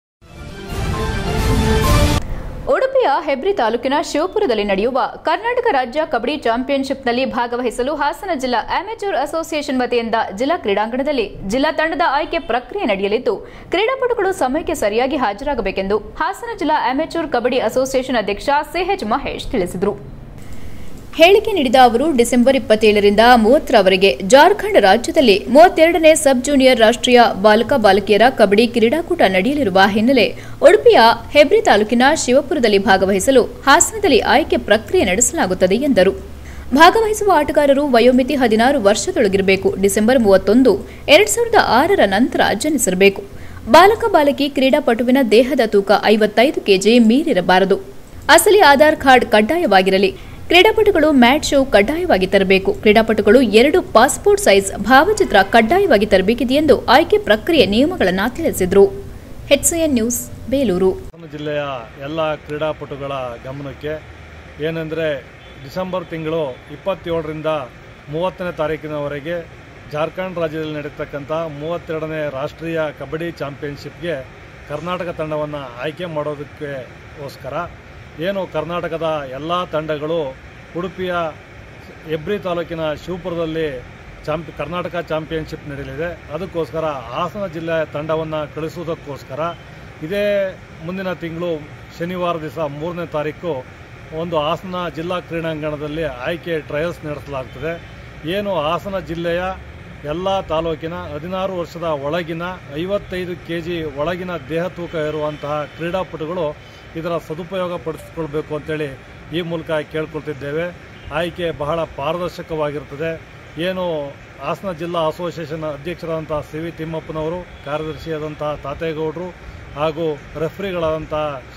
ಉಡುಪಿಯ ಹೆಬ್ರಿ ತಾಲೂಕಿನ ಶಿವಪುರದಲ್ಲಿ ನಡೆಯುವ ಕರ್ನಾಟಕ ರಾಜ್ಯ ಕಬಡ್ಡಿ ಚಾಂಪಿಯನ್ಶಿಪ್ನಲ್ಲಿ ಭಾಗವಹಿಸಲು ಹಾಸನ ಜಿಲ್ಲಾ ಅಮೆಚೂರ್ ಅಸೋಸಿಯೇಷನ್ ವತಿಯಿಂದ ಜಿಲ್ಲಾ ಕ್ರೀಡಾಂಗಣದಲ್ಲಿ ಜಿಲ್ಲಾ ತಂಡದ ಆಯ್ಕೆ ಪ್ರಕ್ರಿಯೆ ನಡೆಯಲಿದ್ದು ಕ್ರೀಡಾಪಟುಗಳು ಸಮಯಕ್ಕೆ ಸರಿಯಾಗಿ ಹಾಜರಾಗಬೇಕೆಂದು ಹಾಸನ ಜಿಲ್ಲಾ ಅಮೆಚೂರ್ ಕಬಡ್ಡಿ ಅಸೋಸಿಯೇಷನ್ ಅಧ್ಯಕ್ಷ ಸಿಎಚ್ ಮಹೇಶ್ ತಿಳಿಸಿದರು ಹೇಳಿಕೆ ನೀಡಿದ ಅವರು ಡಿಸೆಂಬರ್ ಇಪ್ಪತ್ತೇಳರಿಂದ ಮೂವತ್ತರವರೆಗೆ ಜಾರ್ಖಂಡ್ ರಾಜ್ಯದಲ್ಲಿ ಮೂವತ್ತೆರಡನೇ ಸಬ್ ಜೂನಿಯರ್ ರಾಷ್ಟ್ರೀಯ ಬಾಲಕ ಬಾಲಕಿಯರ ಕಬಡ್ಡಿ ಕ್ರೀಡಾಕೂಟ ನಡೆಯಲಿರುವ ಹಿನ್ನೆಲೆ ಉಡುಪಿಯ ಹೆಬ್ರಿ ತಾಲೂಕಿನ ಶಿವಪುರದಲ್ಲಿ ಭಾಗವಹಿಸಲು ಹಾಸನದಲ್ಲಿ ಆಯ್ಕೆ ಪ್ರಕ್ರಿಯೆ ನಡೆಸಲಾಗುತ್ತದೆ ಎಂದರು ಭಾಗವಹಿಸುವ ಆಟಗಾರರು ವಯೋಮಿತಿ ಹದಿನಾರು ವರ್ಷದೊಳಗಿರಬೇಕು ಡಿಸೆಂಬರ್ ಮೂವತ್ತೊಂದು ಎರಡ್ ಸಾವಿರದ ಆರರ ನಂತರ ಜನಿಸಿರಬೇಕು ಬಾಲಕ ಬಾಲಕಿ ಕ್ರೀಡಾಪಟುವಿನ ದೇಹದ ತೂಕ ಐವತ್ತೈದು ಕೆಜಿ ಮೀರಿರಬಾರದು ಅಸಲಿ ಆಧಾರ್ ಕಾರ್ಡ್ ಕಡ್ಡಾಯವಾಗಿರಲಿ ಕ್ರೀಡಾಪಟುಗಳು ಮ್ಯಾಟ್ ಶೋ ಕಡ್ಡಾಯವಾಗಿ ತರಬೇಕು ಕ್ರೀಡಾಪಟುಗಳು ಎರಡು ಪಾಸ್ಪೋರ್ಟ್ ಸೈಜ್ ಭಾವಚಿತ್ರ ಕಡ್ಡಾಯವಾಗಿ ತರಬೇಕಿದೆ ಎಂದು ಆಯ್ಕೆ ಪ್ರಕ್ರಿಯೆ ನಿಯಮಗಳನ್ನು ತಿಳಿಸಿದರು ಹೆಚ್ಸಿಎನ್ ನ್ಯೂಸ್ ಬೇಲೂರು ಹಾಸನ ಜಿಲ್ಲೆಯ ಎಲ್ಲ ಕ್ರೀಡಾಪಟುಗಳ ಗಮನಕ್ಕೆ ಏನೆಂದರೆ ಡಿಸೆಂಬರ್ ತಿಂಗಳು ಇಪ್ಪತ್ತೇಳರಿಂದ ಮೂವತ್ತನೇ ತಾರೀಕಿನವರೆಗೆ ಜಾರ್ಖಂಡ್ ರಾಜ್ಯದಲ್ಲಿ ನಡೀತಕ್ಕಂಥ ಮೂವತ್ತೆರಡನೇ ರಾಷ್ಟ್ರೀಯ ಕಬಡ್ಡಿ ಚಾಂಪಿಯನ್ಶಿಪ್ಗೆ ಕರ್ನಾಟಕ ತಂಡವನ್ನು ಆಯ್ಕೆ ಮಾಡೋದಕ್ಕೋಸ್ಕರ ಏನು ಕರ್ನಾಟಕದ ಎಲ್ಲ ತಂಡಗಳು ಉಡುಪಿಯ ಹೆಬ್ರಿ ತಾಲೂಕಿನ ಶಿವಪುರದಲ್ಲಿ ಚಾಂಪ್ ಕರ್ನಾಟಕ ಚಾಂಪಿಯನ್ಶಿಪ್ ನಡೆಯಲಿದೆ ಅದಕ್ಕೋಸ್ಕರ ಹಾಸನ ಜಿಲ್ಲೆಯ ತಂಡವನ್ನು ಕಳಿಸುವುದಕ್ಕೋಸ್ಕರ ಇದೇ ಮುಂದಿನ ತಿಂಗಳು ಶನಿವಾರ ದಿವಸ ಮೂರನೇ ತಾರೀಕು ಒಂದು ಹಾಸನ ಜಿಲ್ಲಾ ಕ್ರೀಡಾಂಗಣದಲ್ಲಿ ಆಯ್ಕೆ ಟ್ರಯಲ್ಸ್ ನಡೆಸಲಾಗ್ತದೆ ಏನು ಹಾಸನ ಜಿಲ್ಲೆಯ ಎಲ್ಲ ತಾಲೂಕಿನ ಹದಿನಾರು ವರ್ಷದ ಒಳಗಿನ ಐವತ್ತೈದು ಕೆ ಜಿ ಒಳಗಿನ ದೇಹ ತೂಕ ಇರುವಂತಹ ಕ್ರೀಡಾಪಟುಗಳು ಇದರ ಸದುಪಯೋಗ ಪಡಿಸ್ಕೊಳ್ಬೇಕು ಅಂತೇಳಿ ಈ ಮೂಲಕ ಕೇಳ್ಕೊಳ್ತಿದ್ದೇವೆ ಆಯ್ಕೆ ಬಹಳ ಪಾರದರ್ಶಕವಾಗಿರ್ತದೆ ಏನು ಹಾಸನ ಜಿಲ್ಲಾ ಅಸೋಸಿಯೇಷನ್ ಅಧ್ಯಕ್ಷರಾದಂಥ ಸಿ ವಿ ತಿಮ್ಮಪ್ಪನವರು ಕಾರ್ಯದರ್ಶಿಯಾದಂಥ ತಾತೇಗೌಡರು ಹಾಗೂ ರೆಫ್ರಿಗಳಾದಂಥ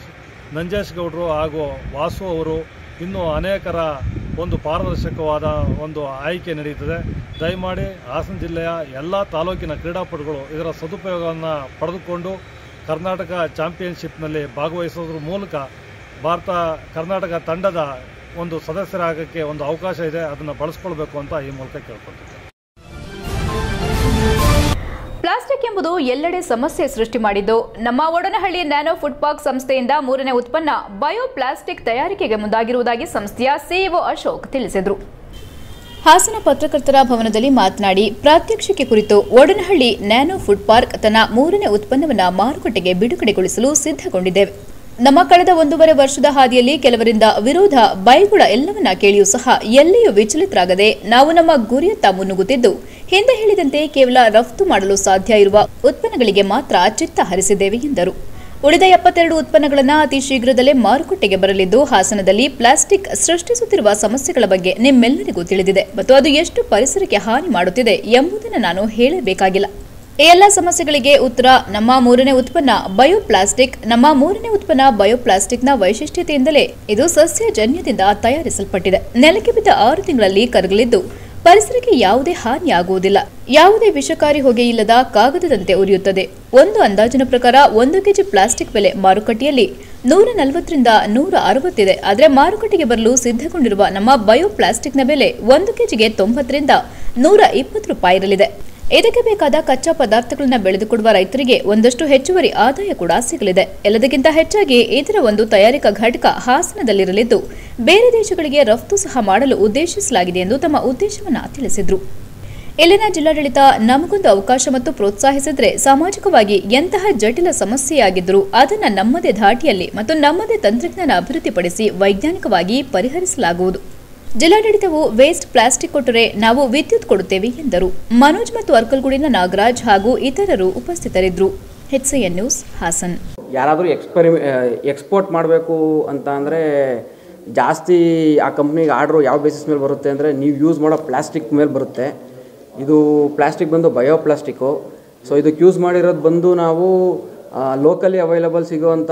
ನಂಜೇಶ್ ಗೌಡರು ಹಾಗೂ ವಾಸು ಅವರು ಇನ್ನೂ ಅನೇಕರ ಒಂದು ಪಾರದರ್ಶಕವಾದ ಒಂದು ಆಯ್ಕೆ ನಡೀತದೆ ದಯಮಾಡಿ ಹಾಸನ ಜಿಲ್ಲೆಯ ಎಲ್ಲ ತಾಲೂಕಿನ ಕ್ರೀಡಾಪಟುಗಳು ಇದರ ಸದುಪಯೋಗವನ್ನು ಪಡೆದುಕೊಂಡು ಕರ್ನಾಟಕ ಚಾಂಪಿಯನ್ಶಿಪ್ನಲ್ಲಿ ಭಾಗವಹಿಸೋದ್ರ ಮೂಲಕ ಭಾರತ ಕರ್ನಾಟಕ ತಂಡದ ಒಂದು ಸದಸ್ಯರಾಗಕ್ಕೆ ಒಂದು ಅವಕಾಶ ಇದೆ ಅದನ್ನು ಬಳಸ್ಕೊಳ್ಬೇಕು ಅಂತ ಈ ಮೂಲಕ ಕೇಳ್ಕೊಳ್ತೀನಿ ಪ್ಲಾಸ್ಟಿಕ್ ಎಂಬುದು ಎಲ್ಲೆಡೆ ಸಮಸ್ಯೆ ಸೃಷ್ಟಿ ಮಾಡಿದ್ದು ನಮ್ಮ ಒಡನಹಳ್ಳಿ ನ್ಯಾನೋ ಫುಡ್ ಪಾರ್ಕ್ ಸಂಸ್ಥೆಯಿಂದ ಮೂರನೇ ಉತ್ಪನ್ನ ಬಯೋ ಪ್ಲಾಸ್ಟಿಕ್ ತಯಾರಿಕೆಗೆ ಮುಂದಾಗಿರುವುದಾಗಿ ಸಂಸ್ಥೆಯ ಸಿಇಒ ಅಶೋಕ್ ತಿಳಿಸಿದರು ಹಾಸನ ಪತ್ರಕರ್ತರ ಭವನದಲ್ಲಿ ಮಾತನಾಡಿ ಪ್ರಾತ್ಯಕ್ಷಿಕೆ ಕುರಿತು ಒಡನಹಳ್ಳಿ ನ್ಯಾನೋ ಫುಡ್ ಪಾರ್ಕ್ ತನ್ನ ಮೂರನೇ ಉತ್ಪನ್ನವನ್ನು ಮಾರುಕಟ್ಟೆಗೆ ಬಿಡುಗಡೆಗೊಳಿಸಲು ಸಿದ್ಧಗೊಂಡಿದ್ದೇವೆ ನಮ್ಮ ಕಳೆದ ಒಂದೂವರೆ ವರ್ಷದ ಹಾದಿಯಲ್ಲಿ ಕೆಲವರಿಂದ ವಿರೋಧ ಬೈಗುಳ ಎಲ್ಲವನ್ನ ಕೇಳಿಯೂ ಸಹ ಎಲ್ಲಿಯೂ ವಿಚಲಿತರಾಗದೆ ನಾವು ನಮ್ಮ ಗುರಿಯತ್ತ ಮುನ್ನುಗ್ಗುತ್ತಿದ್ದು ಹಿಂದೆ ಹೇಳಿದಂತೆ ಕೇವಲ ರಫ್ತು ಮಾಡಲು ಸಾಧ್ಯ ಇರುವ ಉತ್ಪನ್ನಗಳಿಗೆ ಮಾತ್ರ ಚಿತ್ತ ಹರಿಸಿದ್ದೇವೆ ಎಂದರು ಉಳಿದ ಎಪ್ಪತ್ತೆರಡು ಉತ್ಪನ್ನಗಳನ್ನು ಅತಿ ಶೀಘ್ರದಲ್ಲೇ ಮಾರುಕಟ್ಟೆಗೆ ಬರಲಿದ್ದು ಹಾಸನದಲ್ಲಿ ಪ್ಲಾಸ್ಟಿಕ್ ಸೃಷ್ಟಿಸುತ್ತಿರುವ ಸಮಸ್ಯೆಗಳ ಬಗ್ಗೆ ನಿಮ್ಮೆಲ್ಲರಿಗೂ ತಿಳಿದಿದೆ ಮತ್ತು ಅದು ಎಷ್ಟು ಪರಿಸರಕ್ಕೆ ಹಾನಿ ಮಾಡುತ್ತಿದೆ ಎಂಬುದನ್ನು ನಾನು ಹೇಳಬೇಕಾಗಿಲ್ಲ ಈ ಎಲ್ಲ ಸಮಸ್ಯೆಗಳಿಗೆ ಉತ್ತರ ನಮ್ಮ ಮೂರನೇ ಉತ್ಪನ್ನ ಬಯೋಪ್ಲಾಸ್ಟಿಕ್ ನಮ್ಮ ಮೂರನೇ ಉತ್ಪನ್ನ ಬಯೋಪ್ಲಾಸ್ಟಿಕ್ನ ವೈಶಿಷ್ಟ್ಯತೆಯಿಂದಲೇ ಇದು ಸಸ್ಯಜನ್ಯದಿಂದ ತಯಾರಿಸಲ್ಪಟ್ಟಿದೆ ನೆಲಕ್ಕೆ ಬಿದ್ದ ಆರು ತಿಂಗಳಲ್ಲಿ ಕರಗಲಿದ್ದು ಪರಿಸರಕ್ಕೆ ಯಾವುದೇ ಹಾನಿಯಾಗುವುದಿಲ್ಲ ಯಾವುದೇ ವಿಷಕಾರಿ ಹೊಗೆ ಇಲ್ಲದ ಕಾಗದದಂತೆ ಉರಿಯುತ್ತದೆ ಒಂದು ಅಂದಾಜಿನ ಪ್ರಕಾರ ಒಂದು ಕೆಜಿ ಪ್ಲಾಸ್ಟಿಕ್ ಬೆಲೆ ಮಾರುಕಟ್ಟೆಯಲ್ಲಿ ನೂರ ನಲವತ್ತರಿಂದ ನೂರ ಅರವತ್ತಿದೆ ಆದರೆ ಮಾರುಕಟ್ಟೆಗೆ ಬರಲು ಸಿದ್ಧಗೊಂಡಿರುವ ನಮ್ಮ ಬಯೋ ಪ್ಲಾಸ್ಟಿಕ್ನ ಬೆಲೆ ಒಂದು ಕೆಜಿಗೆ ತೊಂಬತ್ತರಿಂದ ನೂರ ಇಪ್ಪತ್ತು ರೂಪಾಯಿ ಇರಲಿದೆ ಇದಕ್ಕೆ ಬೇಕಾದ ಕಚ್ಚಾ ಪದಾರ್ಥಗಳನ್ನ ಬೆಳೆದುಕೊಡುವ ರೈತರಿಗೆ ಒಂದಷ್ಟು ಹೆಚ್ಚುವರಿ ಆದಾಯ ಕೂಡ ಸಿಗಲಿದೆ ಎಲ್ಲದಕ್ಕಿಂತ ಹೆಚ್ಚಾಗಿ ಇದರ ಒಂದು ತಯಾರಿಕಾ ಘಟಕ ಹಾಸನದಲ್ಲಿರಲಿದ್ದು ಬೇರೆ ದೇಶಗಳಿಗೆ ರಫ್ತು ಸಹ ಮಾಡಲು ಉದ್ದೇಶಿಸಲಾಗಿದೆ ಎಂದು ತಮ್ಮ ಉದ್ದೇಶವನ್ನ ತಿಳಿಸಿದರು ಇಲ್ಲಿನ ಜಿಲ್ಲಾಡಳಿತ ನಮಗೊಂದು ಅವಕಾಶ ಮತ್ತು ಪ್ರೋತ್ಸಾಹಿಸಿದ್ರೆ ಸಾಮಾಜಿಕವಾಗಿ ಎಂತಹ ಜಟಿಲ ಸಮಸ್ಯೆಯಾಗಿದ್ದರೂ ಅದನ್ನು ನಮ್ಮದೇ ಧಾಟಿಯಲ್ಲಿ ಮತ್ತು ನಮ್ಮದೇ ತಂತ್ರಜ್ಞಾನ ಅಭಿವೃದ್ಧಿಪಡಿಸಿ ವೈಜ್ಞಾನಿಕವಾಗಿ ಪರಿಹರಿಸಲಾಗುವುದು ಜಿಲ್ಲಾಡಳಿತವು ವೇಸ್ಟ್ ಪ್ಲಾಸ್ಟಿಕ್ ಕೊಟ್ಟರೆ ನಾವು ವಿದ್ಯುತ್ ಕೊಡುತ್ತೇವೆ ಎಂದರು ಮನೋಜ್ ಮತ್ತು ಅರ್ಕಲ್ಗೂಡಿನ ನಾಗರಾಜ್ ಹಾಗೂ ಇತರರು ಉಪಸ್ಥಿತರಿದ್ದರು ಎನ್ ನ್ಯೂಸ್ ಹಾಸನ್ ಯಾರಾದರೂ ಎಕ್ಸ್ಪೆರಿ ಎಕ್ಸ್ಪೋರ್ಟ್ ಮಾಡಬೇಕು ಅಂತ ಅಂದರೆ ಜಾಸ್ತಿ ಆ ಕಂಪ್ನಿಗೆ ಆರ್ಡ್ರು ಯಾವ ಬೇಸಿಸ್ ಮೇಲೆ ಬರುತ್ತೆ ಅಂದರೆ ನೀವು ಯೂಸ್ ಮಾಡೋ ಪ್ಲಾಸ್ಟಿಕ್ ಮೇಲೆ ಬರುತ್ತೆ ಇದು ಪ್ಲಾಸ್ಟಿಕ್ ಬಂದು ಬಯೋ ಪ್ಲಾಸ್ಟಿಕ್ಕು ಸೊ ಇದಕ್ಕೆ ಯೂಸ್ ಮಾಡಿರೋದು ಬಂದು ನಾವು ಲೋಕಲಿ ಅವೈಲಬಲ್ ಸಿಗೋವಂಥ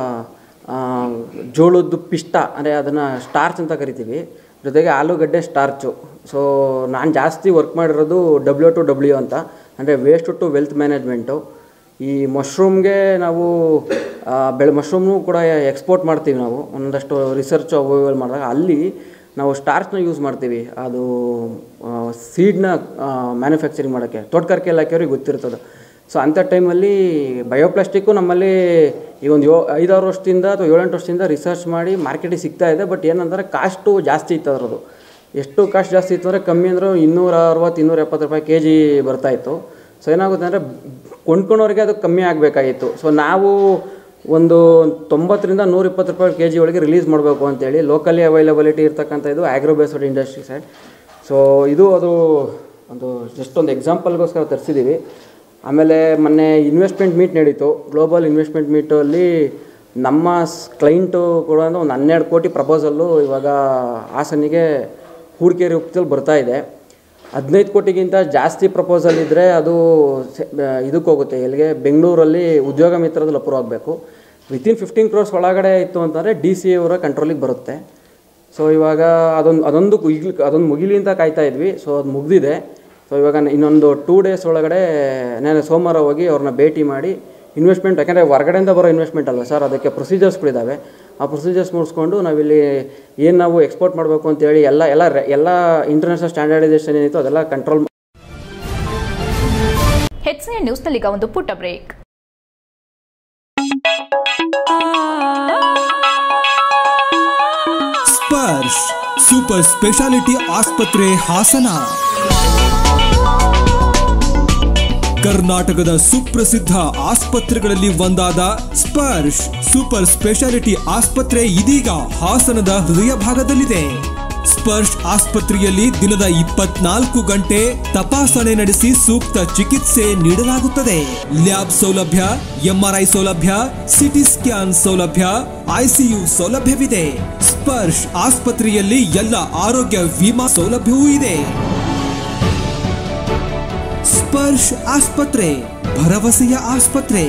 ಜೋಳದ್ದು ಪಿಷ್ಟ ಅಂದರೆ ಅದನ್ನು ಸ್ಟಾರ್ಚ್ ಅಂತ ಕರಿತೀವಿ ಜೊತೆಗೆ ಆಲೂಗಡ್ಡೆ ಸ್ಟಾರ್ಚು ಸೊ ನಾನು ಜಾಸ್ತಿ ವರ್ಕ್ ಮಾಡಿರೋದು ಡಬ್ಲ್ಯೂ ಟು ಡಬ್ಲ್ಯೂ ಅಂತ ಅಂದರೆ ವೇಸ್ಟ್ ಟು ವೆಲ್ತ್ ಮ್ಯಾನೇಜ್ಮೆಂಟು ಈ ಮಶ್ರೂಮ್ಗೆ ನಾವು ಆ, ಬೆಳೆ ಮಶ್ರೂಮ್ನು ಕೂಡ ಎಕ್ಸ್ಪೋರ್ಟ್ ಮಾಡ್ತೀವಿ ನಾವು ಒಂದಷ್ಟು ರಿಸರ್ಚ್ ಅವು ಇವು ಮಾಡಿದಾಗ ಅಲ್ಲಿ ನಾವು ಸ್ಟಾರ್ಚ್ನ ಯೂಸ್ ಮಾಡ್ತೀವಿ ಅದು ಸೀಡ್ನ ಮ್ಯಾನುಫ್ಯಾಕ್ಚರಿಂಗ್ ಮಾಡೋಕ್ಕೆ ತೋಟಗಾರಿಕೆ ಇಲಾಖೆಯವ್ರಿಗೆ ಗೊತ್ತಿರ್ತದೆ ಸೊ ಅಂಥ ಟೈಮಲ್ಲಿ ಬಯೋಪ್ಲಾಸ್ಟಿಕ್ಕು ನಮ್ಮಲ್ಲಿ ಈ ಒಂದು ಯೋ ಐದಾರು ವರ್ಷದಿಂದ ಅಥವಾ ಏಳೆಂಟು ವರ್ಷದಿಂದ ರಿಸರ್ಚ್ ಮಾಡಿ ಮಾರ್ಕೆಟಿಗೆ ಸಿಗ್ತಾ ಇದೆ ಬಟ್ ಏನಂದರೆ ಕಾಸ್ಟು ಜಾಸ್ತಿ ಇತ್ತು ಅದರದ್ದು ಎಷ್ಟು ಕಾಸ್ಟ್ ಜಾಸ್ತಿ ಇತ್ತು ಅಂದರೆ ಕಮ್ಮಿ ಅಂದ್ರೆ ಇನ್ನೂರ ಅರವತ್ತು ಇನ್ನೂರ ಎಪ್ಪತ್ತು ರೂಪಾಯಿ ಕೆ ಜಿ ಬರ್ತಾಯಿತ್ತು ಸೊ ಏನಾಗುತ್ತೆ ಅಂದರೆ ಕೊಂಡ್ಕೊಳೋರಿಗೆ ಅದು ಕಮ್ಮಿ ಆಗಬೇಕಾಗಿತ್ತು ಸೊ ನಾವು ಒಂದು ತೊಂಬತ್ತರಿಂದ ನೂರ ಇಪ್ಪತ್ತು ರೂಪಾಯಿ ಕೆ ಜಿ ಒಳಗೆ ರಿಲೀಸ್ ಮಾಡಬೇಕು ಅಂತೇಳಿ ಲೋಕಲಿ ಅವೈಲಬಿಲಿಟಿ ಇರ್ತಕ್ಕಂಥ ಇದು agro based industry side so ಇದು ಅದು ಒಂದು ಜಸ್ಟ್ ಒಂದು ಎಕ್ಸಾಂಪಲ್ಗೋಸ್ಕರ ತರಿಸಿದ್ದೀವಿ ಆಮೇಲೆ ಮೊನ್ನೆ ಇನ್ವೆಸ್ಟ್ಮೆಂಟ್ ಮೀಟ್ ನಡೀತು ಗ್ಲೋಬಲ್ ಇನ್ವೆಸ್ಟ್ಮೆಂಟ್ ಮೀಟಲ್ಲಿ ನಮ್ಮ ಕ್ಲೈಂಟು ಕೂಡ ಒಂದು ಹನ್ನೆರಡು ಕೋಟಿ ಪ್ರಪೋಸಲ್ಲು ಇವಾಗ ಹಾಸನಿಗೆ ಹೂಡಿಕೆ ರೂಪದಲ್ಲಿ ಬರ್ತಾ ಇದೆ ಹದಿನೈದು ಕೋಟಿಗಿಂತ ಜಾಸ್ತಿ ಪ್ರಪೋಸಲ್ ಇದ್ದರೆ ಅದು ಸೆ- ಆ, ಇದಕ್ಕೆ ಹೋಗುತ್ತೆ ಎಲ್ಲಿಗೆ ಬೆಂಗಳೂರಲ್ಲಿ ಉದ್ಯೋಗ ಮಿತ್ರದಲ್ಲಿ ಅಪ್ರೂವ್ ಆಗಬೇಕು ವಿತಿನ್ ಫಿಫ್ಟೀನ್ ಕ್ರೋರ್ಸ್ ಒಳಗಡೆ ಇತ್ತು ಅಂತಂದರೆ ಡಿ ಸಿ ಅವರ ಕಂಟ್ರೋಲಿಗೆ ಬರುತ್ತೆ ಸೊ ಇವಾಗ ಅದೊಂದು ಅದೊಂದು ಈಗ ಅದೊಂದು ಮುಗಿಲಿ ಅಂತ ಕಾಯ್ತಾ ಇದ್ವಿ ಸೊ ಅದು ಮುಗಿದಿದೆ ಸೊ ಇವಾಗ ನ- ಇನ್ನೊಂದು ಟೂ ಡೇಸ್ ಒಳಗಡೆ ನಾನು ಸೋಮವಾರ ಹೋಗಿ ಅವ್ರನ್ನ ಭೇಟಿ ಮಾಡಿ ಇನ್ವೆಸ್ಟ್ಮೆಂಟ್ ಯಾಕಂದರೆ ಹೊರಗಡೆಯಿಂದ ಬರೋ ಇನ್ವೆಸ್ಟ್ಮೆಂಟ್ ಅಲ್ವಾ ಸರ್ ಅದಕ್ಕೆ ಪ್ರೊಸೀಜರ್ಸ್ಗಳಿದ್ದಾವೆ ಆ ಪ್ರೊಸೀಜರ್ಸ್ ಮುಗಿಸ್ಕೊಂಡು ನಾವಿಲ್ಲಿ ಏನು ನಾವು ಎಕ್ಸ್ಪೋರ್ಟ್ ಮಾಡಬೇಕು ಅಂತೇಳಿ ಎಲ್ಲ ಎಲ್ಲ ರೆ- ಎಲ್ಲ ಇಂಟರ್ನ್ಯಾಷನಲ್ ಸ್ಟ್ಯಾಂಡರ್ಡೈಸೇಷನ್ ಏನಿತ್ತು ಅದೆಲ್ಲ ಕಂಟ್ರೋಲ್ ಹೆಚ್ಸಿಎನ್ ನ್ಯೂಸ್ನಲ್ಲಿ ಈಗ ಒಂದು ಪುಟ್ಟ ಬ್ರೇಕ್ ಸ್ಪರ್ಶ್ ಸೂಪರ್ ಸ್ಪೆಷಾಲಿಟಿ ಆಸ್ಪತ್ರೆ ಹಾಸನ ಕರ್ನಾಟಕದ ಸುಪ್ರಸಿದ್ಧ ಆಸ್ಪತ್ರೆಗಳಲ್ಲಿ ಒಂದಾದ ಸ್ಪರ್ಶ್ ಸೂಪರ್ ಸ್ಪೆಷಾಲಿಟಿ ಆಸ್ಪತ್ರೆ ಇದೀಗ ಹಾಸನದ ಹೃದಯ ಭಾಗದಲ್ಲಿದೆ ಸ್ಪರ್ಶ್ ಆಸ್ಪತ್ರೆಯಲ್ಲಿ ದಿನದ ಇಪ್ಪತ್ನಾಲ್ಕು ಗಂಟೆ ತಪಾಸಣೆ ನಡೆಸಿ ಸೂಕ್ತ ಚಿಕಿತ್ಸೆ ನೀಡಲಾಗುತ್ತದೆ ಲ್ಯಾಬ್ ಸೌಲಭ್ಯ ಎಂಆರ್ಐ ಸೌಲಭ್ಯ ಸಿಟಿ ಸ್ಕ್ಯಾನ್ ಸೌಲಭ್ಯ ಐಸಿಯು ಸೌಲಭ್ಯವಿದೆ ಸ್ಪರ್ಶ್ ಆಸ್ಪತ್ರೆಯಲ್ಲಿ ಎಲ್ಲ ಆರೋಗ್ಯ ವಿಮಾ ಸೌಲಭ್ಯವೂ ಇದೆ ಸ್ಪರ್ಶ್ ಆಸ್ಪತ್ರೆ ಭರವಸೆಯ ಆಸ್ಪತ್ರೆ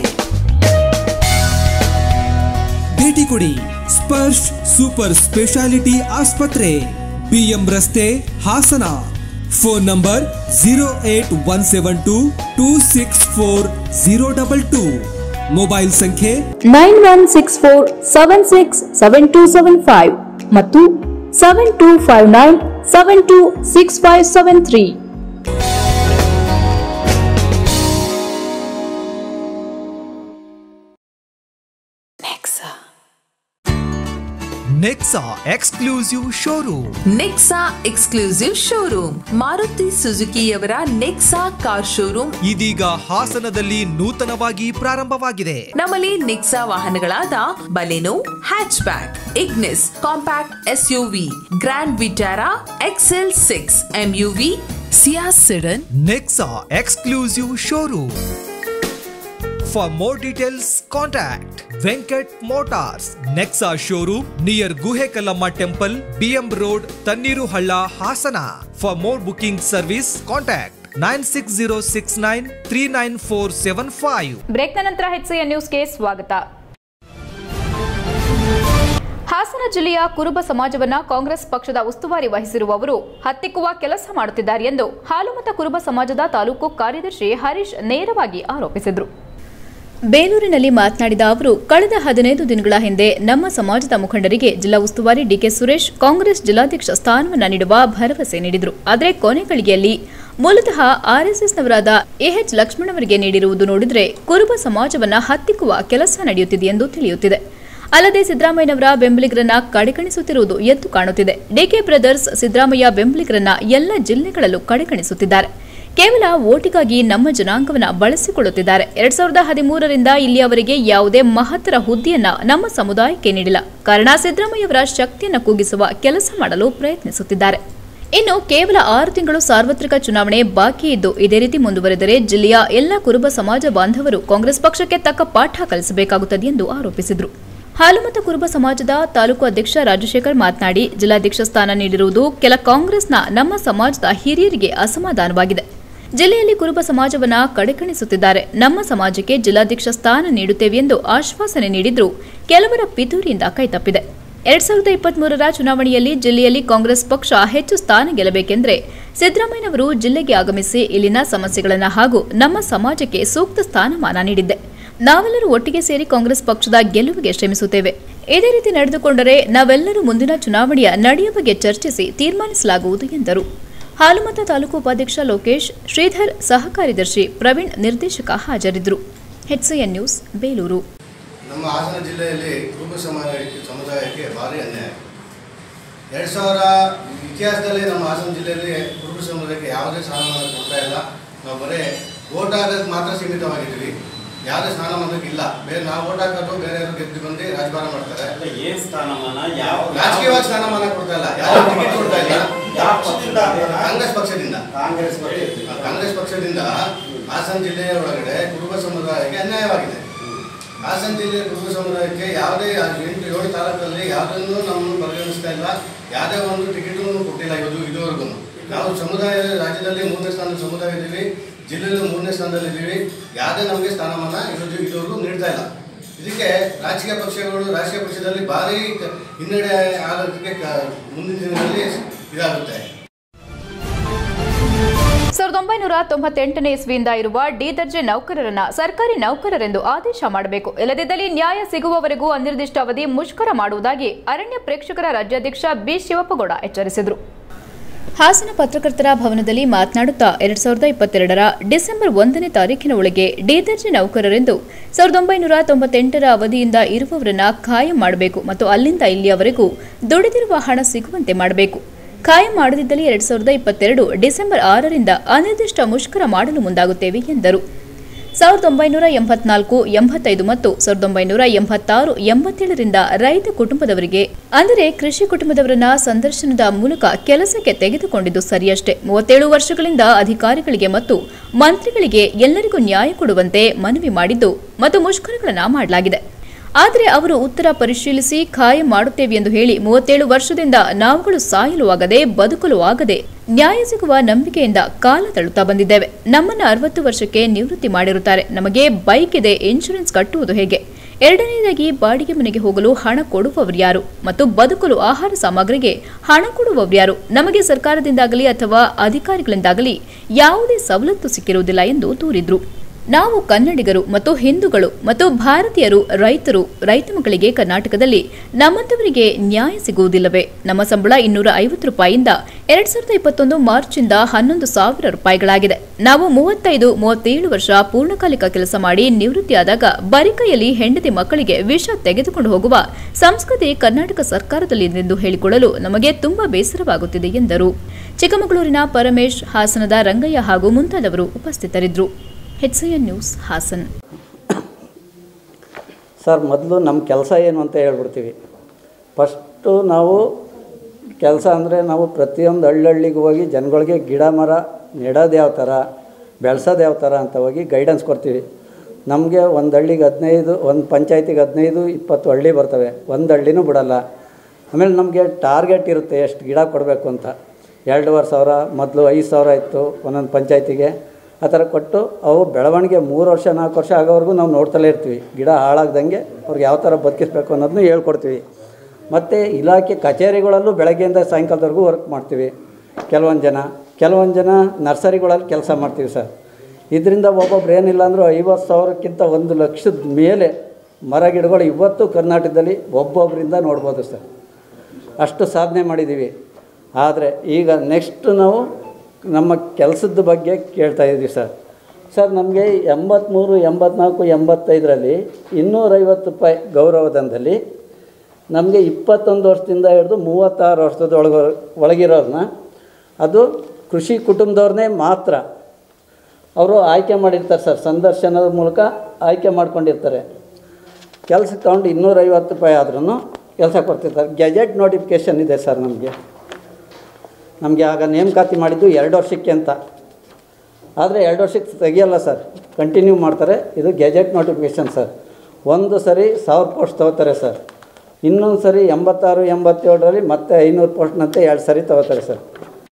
ಭೇಟಿ ಕೊಡಿ ಸ್ಪರ್ಶ್ ಸೂಪರ್ ಸ್ಪೆಷಾಲಿಟಿ ಆಸ್ಪತ್ರೆ ಬಿಎಂ ರಸ್ತೆ Hassan phone number zero eight one seven two two six four zero double two mobile ಸಂಖ್ಯೆ nine one six four seven six seven two seven five ಮತ್ತು seven two five nine seven two six five seven three Nexa exclusive showroom Nexa exclusive showroom Maruti ಸುಜುಕಿಯವರ Nexa car showroom ಇದೀಗ ಹಾಸನದಲ್ಲಿ ನೂತನವಾಗಿ ಪ್ರಾರಂಭವಾಗಿದೆ ನಮ್ಮಲ್ಲಿ Nexa ವಾಹನಗಳಾದ Baleno hatchback Ignis compact SUV Grand Vitara XL six MUV Ciaz sedan Nexa exclusive showroom for more details contact Venkat motors Nexa showroom near Guhekallamma temple BM road Tanniru Halla Hassan for more booking service contact nine six zero six nine three nine four seven five ಬ್ರೇಕ್ನ ನಂತರ ಹೆಚ್ಸಿಯ ನ್ಯೂಸ್ಗೆ ಸ್ವಾಗತ ಹಾಸನ ಜಿಲ್ಲೆಯ ಕುರುಬ ಸಮಾಜವನ್ನ ಕಾಂಗ್ರೆಸ್ ಪಕ್ಷದ ಉಸ್ತುವಾರಿ ವಹಿಸಿರುವವರು ಹತ್ತಿಕ್ಕುವ ಕೆಲಸ ಮಾಡುತ್ತಿದ್ದಾರೆ ಎಂದು ಹಾಲುಮತ ಕುರುಬ ಸಮಾಜದ ತಾಲೂಕು ಕಾರ್ಯದರ್ಶಿ ಹರೀಶ್ ನೇರವಾಗಿ ಆರೋಪಿಸಿದರು ಬೇಲೂರಿನಲ್ಲಿ ಮಾತನಾಡಿದ ಅವರು ಕಳೆದ ಹದಿನೈದು ದಿನಗಳ ಹಿಂದೆ ನಮ್ಮ ಸಮಾಜದ ಮುಖಂಡರಿಗೆ ಜಿಲ್ಲಾ ಉಸ್ತುವಾರಿ ಡಿಕೆ ಸುರೇಶ್ ಕಾಂಗ್ರೆಸ್ ಜಿಲ್ಲಾಧ್ಯಕ್ಷ ಸ್ಥಾನವನ್ನು ನೀಡುವ ಭರವಸೆ ನೀಡಿದರು ಆದರೆ ಕೊನೆ ಗಳಿಗೆಯಲ್ಲಿ ಮೂಲತಃ ಆರ್ಎಸ್ಎಸ್ನವರಾದ ಎಎಚ್ ಲಕ್ಷ್ಮಣ್ ಅವರಿಗೆ ನೀಡಿರುವುದು ನೋಡಿದರೆ ಕುರುಬ ಸಮಾಜವನ್ನ ಹತ್ತಿಕ್ಕುವ ಕೆಲಸ ನಡೆಯುತ್ತಿದೆ ಎಂದು ತಿಳಿಯುತ್ತಿದೆ ಅಲ್ಲದೆ ಸಿದ್ದರಾಮಯ್ಯನವರ ಬೆಂಬಲಿಗರನ್ನ ಕಡೆಗಣಿಸುತ್ತಿರುವುದು ಎದ್ದು ಕಾಣುತ್ತಿದೆ ಡಿಕೆ ಬ್ರದರ್ಸ್ ಸಿದ್ದರಾಮಯ್ಯ ಬೆಂಬಲಿಗರನ್ನ ಎಲ್ಲ ಜಿಲ್ಲೆಗಳಲ್ಲೂ ಕಡೆಗಣಿಸುತ್ತಿದ್ದಾರೆ ಕೇವಲ ಓಟಿಗಾಗಿ ನಮ್ಮ ಜನಾಂಗವನ್ನ ಬಳಸಿಕೊಳ್ಳುತ್ತಿದ್ದಾರೆ ಎರಡ್ ಸಾವಿರದ ಹದಿಮೂರರಿಂದ ಇಲ್ಲಿಯವರೆಗೆ ಯಾವುದೇ ಮಹತ್ತರ ಹುದ್ದೆಯನ್ನ ನಮ್ಮ ಸಮುದಾಯಕ್ಕೆ ನೀಡಿಲ್ಲ ಕಾರಣ ಸಿದ್ದರಾಮಯ್ಯವರ ಶಕ್ತಿಯನ್ನು ಕುಗ್ಗಿಸುವ ಕೆಲಸ ಮಾಡಲು ಪ್ರಯತ್ನಿಸುತ್ತಿದ್ದಾರೆ ಇನ್ನು ಕೇವಲ ಆರು ತಿಂಗಳು ಸಾರ್ವತ್ರಿಕ ಚುನಾವಣೆ ಬಾಕಿ ಇದ್ದು ಇದೇ ರೀತಿ ಮುಂದುವರೆದರೆ ಜಿಲ್ಲೆಯ ಎಲ್ಲ ಕುರುಬ ಸಮಾಜ ಬಾಂಧವರು ಕಾಂಗ್ರೆಸ್ ಪಕ್ಷಕ್ಕೆ ತಕ್ಕ ಪಾಠ ಕಲಿಸಬೇಕಾಗುತ್ತದೆ ಎಂದು ಆರೋಪಿಸಿದರು ಹಾಲುಮತ ಕುರುಬ ಸಮಾಜದ ತಾಲೂಕು ಅಧ್ಯಕ್ಷ ರಾಜಶೇಖರ್ ಮಾತನಾಡಿ ಜಿಲ್ಲಾಧ್ಯಕ್ಷ ಸ್ಥಾನ ನೀಡಿರುವುದು ಕೆಲ ಕಾಂಗ್ರೆಸ್ನ ನಮ್ಮ ಸಮಾಜದ ಹಿರಿಯರಿಗೆ ಅಸಮಾಧಾನವಾಗಿದೆ ಜಿಲ್ಲೆಯಲ್ಲಿ ಕುರುಬ ಸಮಾಜವನ್ನ ಕಡೆಗಣಿಸುತ್ತಿದ್ದಾರೆ ನಮ್ಮ ಸಮಾಜಕ್ಕೆ ಜಿಲ್ಲಾಧ್ಯಕ್ಷ ಸ್ಥಾನ ನೀಡುತ್ತೇವೆ ಎಂದು ಆಶ್ವಾಸನೆ ನೀಡಿದ್ರು ಕೆಲವರ ಪಿತೂರಿಯಿಂದ ಕೈತಪ್ಪಿದೆ ಎರಡ್ ಸಾವಿರದ ಇಪ್ಪತ್ಮೂರರ ಚುನಾವಣೆಯಲ್ಲಿ ಜಿಲ್ಲೆಯಲ್ಲಿ ಕಾಂಗ್ರೆಸ್ ಪಕ್ಷ ಹೆಚ್ಚು ಸ್ಥಾನ ಗೆಲ್ಲಬೇಕೆಂದರೆ ಸಿದ್ದರಾಮಯ್ಯನವರು ಜಿಲ್ಲೆಗೆ ಆಗಮಿಸಿ ಇಲ್ಲಿನ ಸಮಸ್ಯೆಗಳನ್ನು ಹಾಗೂ ನಮ್ಮ ಸಮಾಜಕ್ಕೆ ಸೂಕ್ತ ಸ್ಥಾನಮಾನ ನೀಡಿದ್ದೆ ನಾವೆಲ್ಲರೂ ಒಟ್ಟಿಗೆ ಸೇರಿ ಕಾಂಗ್ರೆಸ್ ಪಕ್ಷದ ಗೆಲುವಿಗೆ ಶ್ರಮಿಸುತ್ತೇವೆ ಇದೇ ರೀತಿ ನಡೆದುಕೊಂಡರೆ ನಾವೆಲ್ಲರೂ ಮುಂದಿನ ಚುನಾವಣೆಯ ನಡೆಯ ಬಗ್ಗೆ ಚರ್ಚಿಸಿ ತೀರ್ಮಾನಿಸಲಾಗುವುದು ಎಂದರು ಹಾಲುಮತ ತಾಲೂಕು ಉಪಾಧ್ಯಕ್ಷ ಲೋಕೇಶ್ ಶ್ರೀಧರ್ ಸಹ ಕಾರ್ಯದರ್ಶಿ ಪ್ರವೀಣ್ ನಿರ್ದೇಶಕ ಹಾಜರಿದ್ದರು ಎನ್ ನ್ಯೂಸ್ ಬೇಲೂರು ನಮ್ಮ ಹಾಸನ ಜಿಲ್ಲೆಯಲ್ಲಿ ಕುರುಬ ಸಮಾಜ ಸಮುದಾಯಕ್ಕೆ ಭಾರಿ ಅನ್ಯಾಯ ಎರಡು ಸಾವಿರ ಇತಿಹಾಸದಲ್ಲಿ ನಮ್ಮ ಹಾಸನ ಜಿಲ್ಲೆಯಲ್ಲಿ ಕುರುಬ ಸಮುದಾಯಕ್ಕೆ ಯಾವುದೇ ಸ್ಥಾನಮಾನ ಕೊಡ್ತಾ ಇಲ್ಲ ನಾವು ಬರೀ ಓಟ್ ಹಾಕೋದಕ್ಕೆ ಮಾತ್ರ ಸೀಮಿತವಾಗಿದ್ದೀವಿ ಯಾವುದೇ ಸ್ಥಾನಮಾನಕ್ಕೆ ಇಲ್ಲ ಬೇರೆ ನಾವು ಓಟ್ ಹಾಕೋದು ಬೇರೆ ಯಾರು ಗೆದ್ದು ಬಂದು ರಾಜಕಾರಣ ಮಾಡ್ತಾರೆ ಏನ್ ಸ್ಥಾನಮಾನ ಯಾವ ರಾಜಕೀಯವಾಗಿ ಸ್ಥಾನಮಾನ ಕೊಡ್ತಾ ಇಲ್ಲ ಯಾವ ಟಿಕೆಟ್ ಕೊಡ್ತಾ ಇಲ್ಲ ಯಾವ ಪಕ್ಷದಿಂದ ಅಂತಾರ? ಕಾಂಗ್ರೆಸ್ ಪಕ್ಷದಿಂದ ಕಾಂಗ್ರೆಸ್ ಪಕ್ಷ ಕಾಂಗ್ರೆಸ್ ಪಕ್ಷದಿಂದ ಹಾಸನ ಜಿಲ್ಲೆಯ ಒಳಗಡೆ ಕುರುಬ ಸಮುದಾಯಕ್ಕೆ ಅನ್ಯಾಯವಾಗಿದೆ ಹಾಸನ ಜಿಲ್ಲೆಯ ಕುರುಬ ಸಮುದಾಯಕ್ಕೆ ಯಾವುದೇ ಎಂಟು ಏಳು ತಾಲೂಕಲ್ಲಿ ಯಾವುದನ್ನು ನಮ್ಮನ್ನು ಪರಿಗಣಿಸ್ತಾ ಇಲ್ಲ ಯಾವುದೇ ಒಂದು ಟಿಕೆಟನ್ನು ಕೊಟ್ಟಿಲ್ಲ ಇದು ಇದುವರೆಗೂ ನಾವು ಸಮುದಾಯ ರಾಜ್ಯದಲ್ಲಿ ಮೂರನೇ ಸ್ಥಾನದ ಸಮುದಾಯ ಇದ್ದೀವಿ ಜಿಲ್ಲೆಯಲ್ಲಿ ಮೂರನೇ ಸ್ಥಾನದಲ್ಲಿ ಇದ್ದೀವಿ ಯಾವುದೇ ನಮಗೆ ಸ್ಥಾನಮಾನ ಇದು ಇದುವರೆಗೂ ನೀಡ್ತಾ ಇಲ್ಲ ಇದಕ್ಕೆ ರಾಜಕೀಯ ಪಕ್ಷಗಳು ರಾಜಕೀಯ ಪಕ್ಷದಲ್ಲಿ ಭಾರಿ ಕ- ಹಿನ್ನಡೆ ಆಗೋದಕ್ಕೆ ಕ- ಮುಂದಿನ ದಿನಗಳಲ್ಲಿ ಇದಾಗುತ್ತೆ ಸಾವಿರದ ಒಂಬೈನೂರ ತೊಂಬತ್ತೆಂಟನೇ ಇಸ್ವಿಯಿಂದ ಇರುವ ಡಿ ದರ್ಜೆ ನೌಕರರನ್ನ ಸರ್ಕಾರಿ ನೌಕರರೆಂದು ಆದೇಶ ಮಾಡಬೇಕು ಇಲ್ಲದಿದ್ದಲ್ಲಿ ನ್ಯಾಯ ಸಿಗುವವರೆಗೂ ಅನಿರ್ದಿಷ್ಟ ಅವಧಿ ಮುಷ್ಕರ ಮಾಡುವುದಾಗಿ ಅರಣ್ಯ ಪ್ರೇಕ್ಷಕರ ರಾಜ್ಯಾಧ್ಯಕ್ಷ ಬಿ ಶಿವಪ್ಪಗೌಡ ಎಚ್ಚರಿಸಿದರು ಹಾಸನ ಪತ್ರಕರ್ತರ ಭವನದಲ್ಲಿ ಮಾತನಾಡುತ್ತಾ ಎರಡ್ ಸಾವಿರದ ಇಪ್ಪತ್ತೆರಡರ ಡಿಸೆಂಬರ್ ಒಂದನೇ ತಾರೀಕಿನ ಒಳಗೆ ಡಿ ದರ್ಜೆ ನೌಕರರೆಂದು ಸಾವಿರದ ಒಂಬೈನೂರ ತೊಂಬತ್ತೆಂಟರ ಅವಧಿಯಿಂದ ಇರುವವರನ್ನ ಖಾಯಂ ಮಾಡಬೇಕು ಮತ್ತು ಅಲ್ಲಿಂದ ಇಲ್ಲಿಯವರೆಗೂ ದುಡಿದಿರುವ ಹಣ ಸಿಗುವಂತೆ ಮಾಡಬೇಕು ಖಾಯಂ ಮಾಡದಿದ್ದಲ್ಲಿ ಎರಡ್ ಸಾವಿರದ ಇಪ್ಪತ್ತೆರಡು ಡಿಸೆಂಬರ್ ಆರರಿಂದ ಅನಿರ್ದಿಷ್ಟ ಮುಷ್ಕರ ಮಾಡಲು ಮುಂದಾಗುತ್ತೇವೆ ಎಂದರು ಸಾವಿರದ ಒಂಬೈನೂರ ಎಂಬತ್ನಾಲ್ಕು ಎಂಬತ್ತೈದು ಮತ್ತು ಸಾವಿರದ ಒಂಬೈನೂರ ಎಂಬತ್ತಾರು ಎಂಬತ್ತೇಳರಿಂದ ರೈತ ಕುಟುಂಬದವರಿಗೆ ಅಂದರೆ ಕೃಷಿ ಕುಟುಂಬದವರನ್ನ ಸಂದರ್ಶನದ ಮೂಲಕ ಕೆಲಸಕ್ಕೆ ತೆಗೆದುಕೊಂಡಿದ್ದು ಸರಿಯಷ್ಟೇ ಮೂವತ್ತೇಳು ವರ್ಷಗಳಿಂದ ಅಧಿಕಾರಿಗಳಿಗೆ ಮತ್ತು ಮಂತ್ರಿಗಳಿಗೆ ಎಲ್ಲರಿಗೂ ನ್ಯಾಯ ಕೊಡುವಂತೆ ಮನವಿ ಮಾಡಿದ್ದು ಮತ್ತು ಮುಷ್ಕರಗಳನ್ನು ಮಾಡಲಾಗಿದೆ ಆದರೆ ಅವರು ಉತ್ತರ ಪರಿಶೀಲಿಸಿ ಖಾಯಂ ಮಾಡುತ್ತೇವೆ ಎಂದು ಹೇಳಿ ಮೂವತ್ತೇಳು ವರ್ಷದಿಂದ ನಾವುಗಳು ಸಾಯಲು ಆಗದೆ ಬದುಕಲು ಆಗದೆ ನ್ಯಾಯ ಸಿಗುವ ನಂಬಿಕೆಯಿಂದ ಕಾಲ ತಳ್ಳುತ್ತಾ ಬಂದಿದ್ದೇವೆ ನಮ್ಮನ್ನು ಅರವತ್ತು ವರ್ಷಕ್ಕೆ ನಿವೃತ್ತಿ ಮಾಡಿರುತ್ತಾರೆ ನಮಗೆ ಬೈಕ್ ಇದೆ ಇನ್ಶೂರೆನ್ಸ್ ಕಟ್ಟುವುದು ಹೇಗೆ ಎರಡನೇದಾಗಿ ಬಾಡಿಗೆ ಮನೆಗೆ ಹೋಗಲು ಹಣ ಕೊಡುವವರು ಯಾರು ಮತ್ತು ಬದುಕಲು ಆಹಾರ ಸಾಮಗ್ರಿಗೆ ಹಣ ಕೊಡುವವರು ಯಾರು ನಮಗೆ ಸರ್ಕಾರದಿಂದಾಗಲಿ ಅಥವಾ ಅಧಿಕಾರಿಗಳಿಂದಾಗಲಿ ಯಾವುದೇ ಸವಲತ್ತು ಸಿಕ್ಕಿರುವುದಿಲ್ಲ ಎಂದು ದೂರಿದ್ರು ನಾವು ಕನ್ನಡಿಗರು ಮತ್ತು ಹಿಂದೂಗಳು ಮತ್ತು ಭಾರತೀಯರು ರೈತರು ರೈತ ಮಕ್ಕಳಿಗೆ ಕರ್ನಾಟಕದಲ್ಲಿ ನಮ್ಮಂತವರಿಗೆ ನ್ಯಾಯ ಸಿಗುವುದಿಲ್ಲವೇ ನಮ್ಮ ಸಂಬಳ ಇನ್ನೂರ ಐವತ್ತು ರೂಪಾಯಿಯಿಂದ ಎರಡ್ ಸಾವಿರದ ಇಪ್ಪತ್ತೊಂದು ಮಾರ್ಚ್ನಿಂದ ಹನ್ನೊಂದು ಸಾವಿರ ರೂಪಾಯಿಗಳಾಗಿದೆ ನಾವು ಮೂವತ್ತೈದು ಮೂವತ್ತೇಳು ವರ್ಷ ಪೂರ್ಣಕಾಲಿಕ ಕೆಲಸ ಮಾಡಿ ನಿವೃತ್ತಿಯಾದಾಗ ಬರಿಕೈಯಲ್ಲಿ ಹೆಂಡತಿ ಮಕ್ಕಳಿಗೆ ವಿಷ ತೆಗೆದುಕೊಂಡು ಹೋಗುವ ಸಂಸ್ಕೃತಿ ಕರ್ನಾಟಕ ಸರ್ಕಾರದಲ್ಲಿದೆಂದು ಹೇಳಿಕೊಳ್ಳಲು ನಮಗೆ ತುಂಬಾ ಬೇಸರವಾಗುತ್ತಿದೆ ಎಂದರು ಚಿಕ್ಕಮಗಳೂರಿನ ಪರಮೇಶ್ ಹಾಸನದ ರಂಗಯ್ಯ ಹಾಗೂ ಮುಂತಾದವರು ಉಪಸ್ಥಿತರಿದ್ದರು ಹೆಚ್ಐಎನ್ ನ್ಯೂಸ್ ಹಾಸನ್ ಸರ್ ಮೊದಲು ನಮ್ಮ ಕೆಲಸ ಏನು ಅಂತ ಹೇಳ್ಬಿಡ್ತೀವಿ ಫಸ್ಟು ನಾವು ಕೆಲಸ ಅಂದರೆ ನಾವು ಪ್ರತಿಯೊಂದು ಹಳ್ಳಹಳ್ಳಿಗೆ ಹೋಗಿ ಜನಗಳಿಗೆ ಗಿಡ ಮರ ನೆಡೋದು ಯಾವ ಥರ ಬೆಳೆಸೋದು ಯಾವ ಥರ ಅಂತ ಹೋಗಿ ಗೈಡೆನ್ಸ್ ಕೊಡ್ತೀವಿ ನಮಗೆ ಒಂದು ಹಳ್ಳಿಗೆ ಹದಿನೈದು ಒಂದು ಪಂಚಾಯತಿಗೆ ಹದಿನೈದು ಇಪ್ಪತ್ತು ಹಳ್ಳಿ ಬರ್ತವೆ ಒಂದು ಹಳ್ಳಿನೂ ಬಿಡಲ್ಲ ಆಮೇಲೆ ನಮಗೆ ಟಾರ್ಗೆಟ್ ಇರುತ್ತೆ ಎಷ್ಟು ಗಿಡ ಕೊಡಬೇಕು ಅಂತ ಎರಡೂವರೆ ಸಾವಿರ ಮೊದಲು ಐದು ಸಾವಿರ ಇತ್ತು ಒಂದೊಂದು ಪಂಚಾಯತಿಗೆ ಆ ಥರ ಕೊಟ್ಟು ಅವು ಬೆಳವಣಿಗೆ ಮೂರು ವರ್ಷ ನಾಲ್ಕು ವರ್ಷ ಆಗೋವರೆಗೂ ನಾವು ನೋಡ್ತಲೇ ಇರ್ತೀವಿ ಗಿಡ ಹಾಳಾಗ್ದಂಗೆ ಅವ್ರಿಗೆ ಯಾವ ಥರ ಬದುಕಿಸ್ಬೇಕು ಅನ್ನೋದನ್ನು ಹೇಳ್ಕೊಡ್ತೀವಿ ಮತ್ತು ಇಲಾಖೆ ಕಚೇರಿಗಳಲ್ಲೂ ಬೆಳಗ್ಗೆಯಿಂದ ಸಾಯಂಕಾಲದವರೆಗೂ ವರ್ಕ್ ಮಾಡ್ತೀವಿ ಕೆಲವೊಂದು ಜನ ಕೆಲವೊಂದು ಜನ ನರ್ಸರಿಗಳಲ್ಲಿ ಕೆಲಸ ಮಾಡ್ತೀವಿ ಸರ್ ಇದರಿಂದ ಒಬ್ಬೊಬ್ರು ಏನಿಲ್ಲ ಅಂದರೂ ಐವತ್ತು ಸಾವಿರಕ್ಕಿಂತ ಒಂದು ಲಕ್ಷದ ಮೇಲೆ ಮರ ಗಿಡಗಳು ಇವತ್ತು ಕರ್ನಾಟಕದಲ್ಲಿ ಒಬ್ಬೊಬ್ಬರಿಂದ ನೋಡ್ಬೋದು ಸರ್ ಅಷ್ಟು ಸಾಧನೆ ಮಾಡಿದ್ದೀವಿ ಆದರೆ ಈಗ ನೆಕ್ಸ್ಟ್ ನಾವು ನಮ್ಮ ಕೆಲಸದ ಬಗ್ಗೆ ಕೇಳ್ತಾ ಇದ್ದೀವಿ ಸರ್ ಸರ್ ನಮಗೆ ಎಂಬತ್ತ್ಮೂರು ಎಂಬತ್ನಾಲ್ಕು ಎಂಬತ್ತೈದರಲ್ಲಿ ಇನ್ನೂರೈವತ್ತು ರೂಪಾಯಿ ಗೌರವಧನದಲ್ಲಿ ನಮಗೆ ಇಪ್ಪತ್ತೊಂದು ವರ್ಷದಿಂದ ಹಿಡಿದು ಮೂವತ್ತಾರು ವರ್ಷದ ಒಳಗ ಒಳಗಿರೋರನ್ನ ಅದು ಕೃಷಿ ಕುಟುಂಬದವ್ರನ್ನೇ ಮಾತ್ರ ಅವರು ಆಯ್ಕೆ ಮಾಡಿರ್ತಾರೆ ಸರ್ ಸಂದರ್ಶನದ ಮೂಲಕ ಆಯ್ಕೆ ಮಾಡ್ಕೊಂಡಿರ್ತಾರೆ ಕೆಲಸಕ್ಕೆ ತಗೊಂಡು ಇನ್ನೂರೈವತ್ತು ರೂಪಾಯಿ ಆದ್ರೂ ಕೆಲಸ ಕೊಡ್ತಿರ್ತಾರೆ ಗೆಜೆಟ್ ನೋಟಿಫಿಕೇಷನ್ ಇದೆ ಸರ್ ನಮಗೆ ನಮಗೆ ಆಗ ನೇಮಕಾತಿ ಮಾಡಿದ್ದು ಎರಡು ವರ್ಷಕ್ಕೆ ಅಂತ ಆದರೆ ಎರಡು ವರ್ಷಕ್ಕೆ ತೆಗಿಯಲ್ಲ ಸರ್ ಕಂಟಿನ್ಯೂ ಮಾಡ್ತಾರೆ ಇದು ಗೆಜೆಟ್ ನೋಟಿಫಿಕೇಷನ್ ಸರ್ ಒಂದು ಸರಿ ಸಾವಿರ ಪೋಸ್ಟ್ ತಗೋತಾರೆ ಸರ್ ಇನ್ನೊಂದು ಸರಿ ಎಂಬತ್ತಾರು ಎಂಬತ್ತೇಳರಲ್ಲಿ ಮತ್ತೆ ಐನೂರು ಪೋಸ್ಟ್ನಂತೆ ಎರಡು ಸರಿ ತಗೋತಾರೆ ಸರ್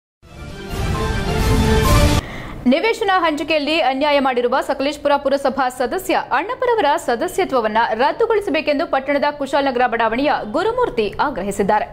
ನಿವೇಶನ ಹಂಚಿಕೆಯಲ್ಲಿ ಅನ್ಯಾಯ ಮಾಡಿರುವ ಸಕಲೇಶ್ಪುರ ಪುರಸಭಾ ಸದಸ್ಯ ಅಣ್ಣಪ್ಪರವರ ಸದಸ್ಯತ್ವವನ್ನು ರದ್ದುಗೊಳಿಸಬೇಕೆಂದು ಪಟ್ಟಣದ ಕುಶಾಲನಗರ ಬಡಾವಣೆಯ ಗುರುಮೂರ್ತಿ ಆಗ್ರಹಿಸಿದ್ದಾರೆ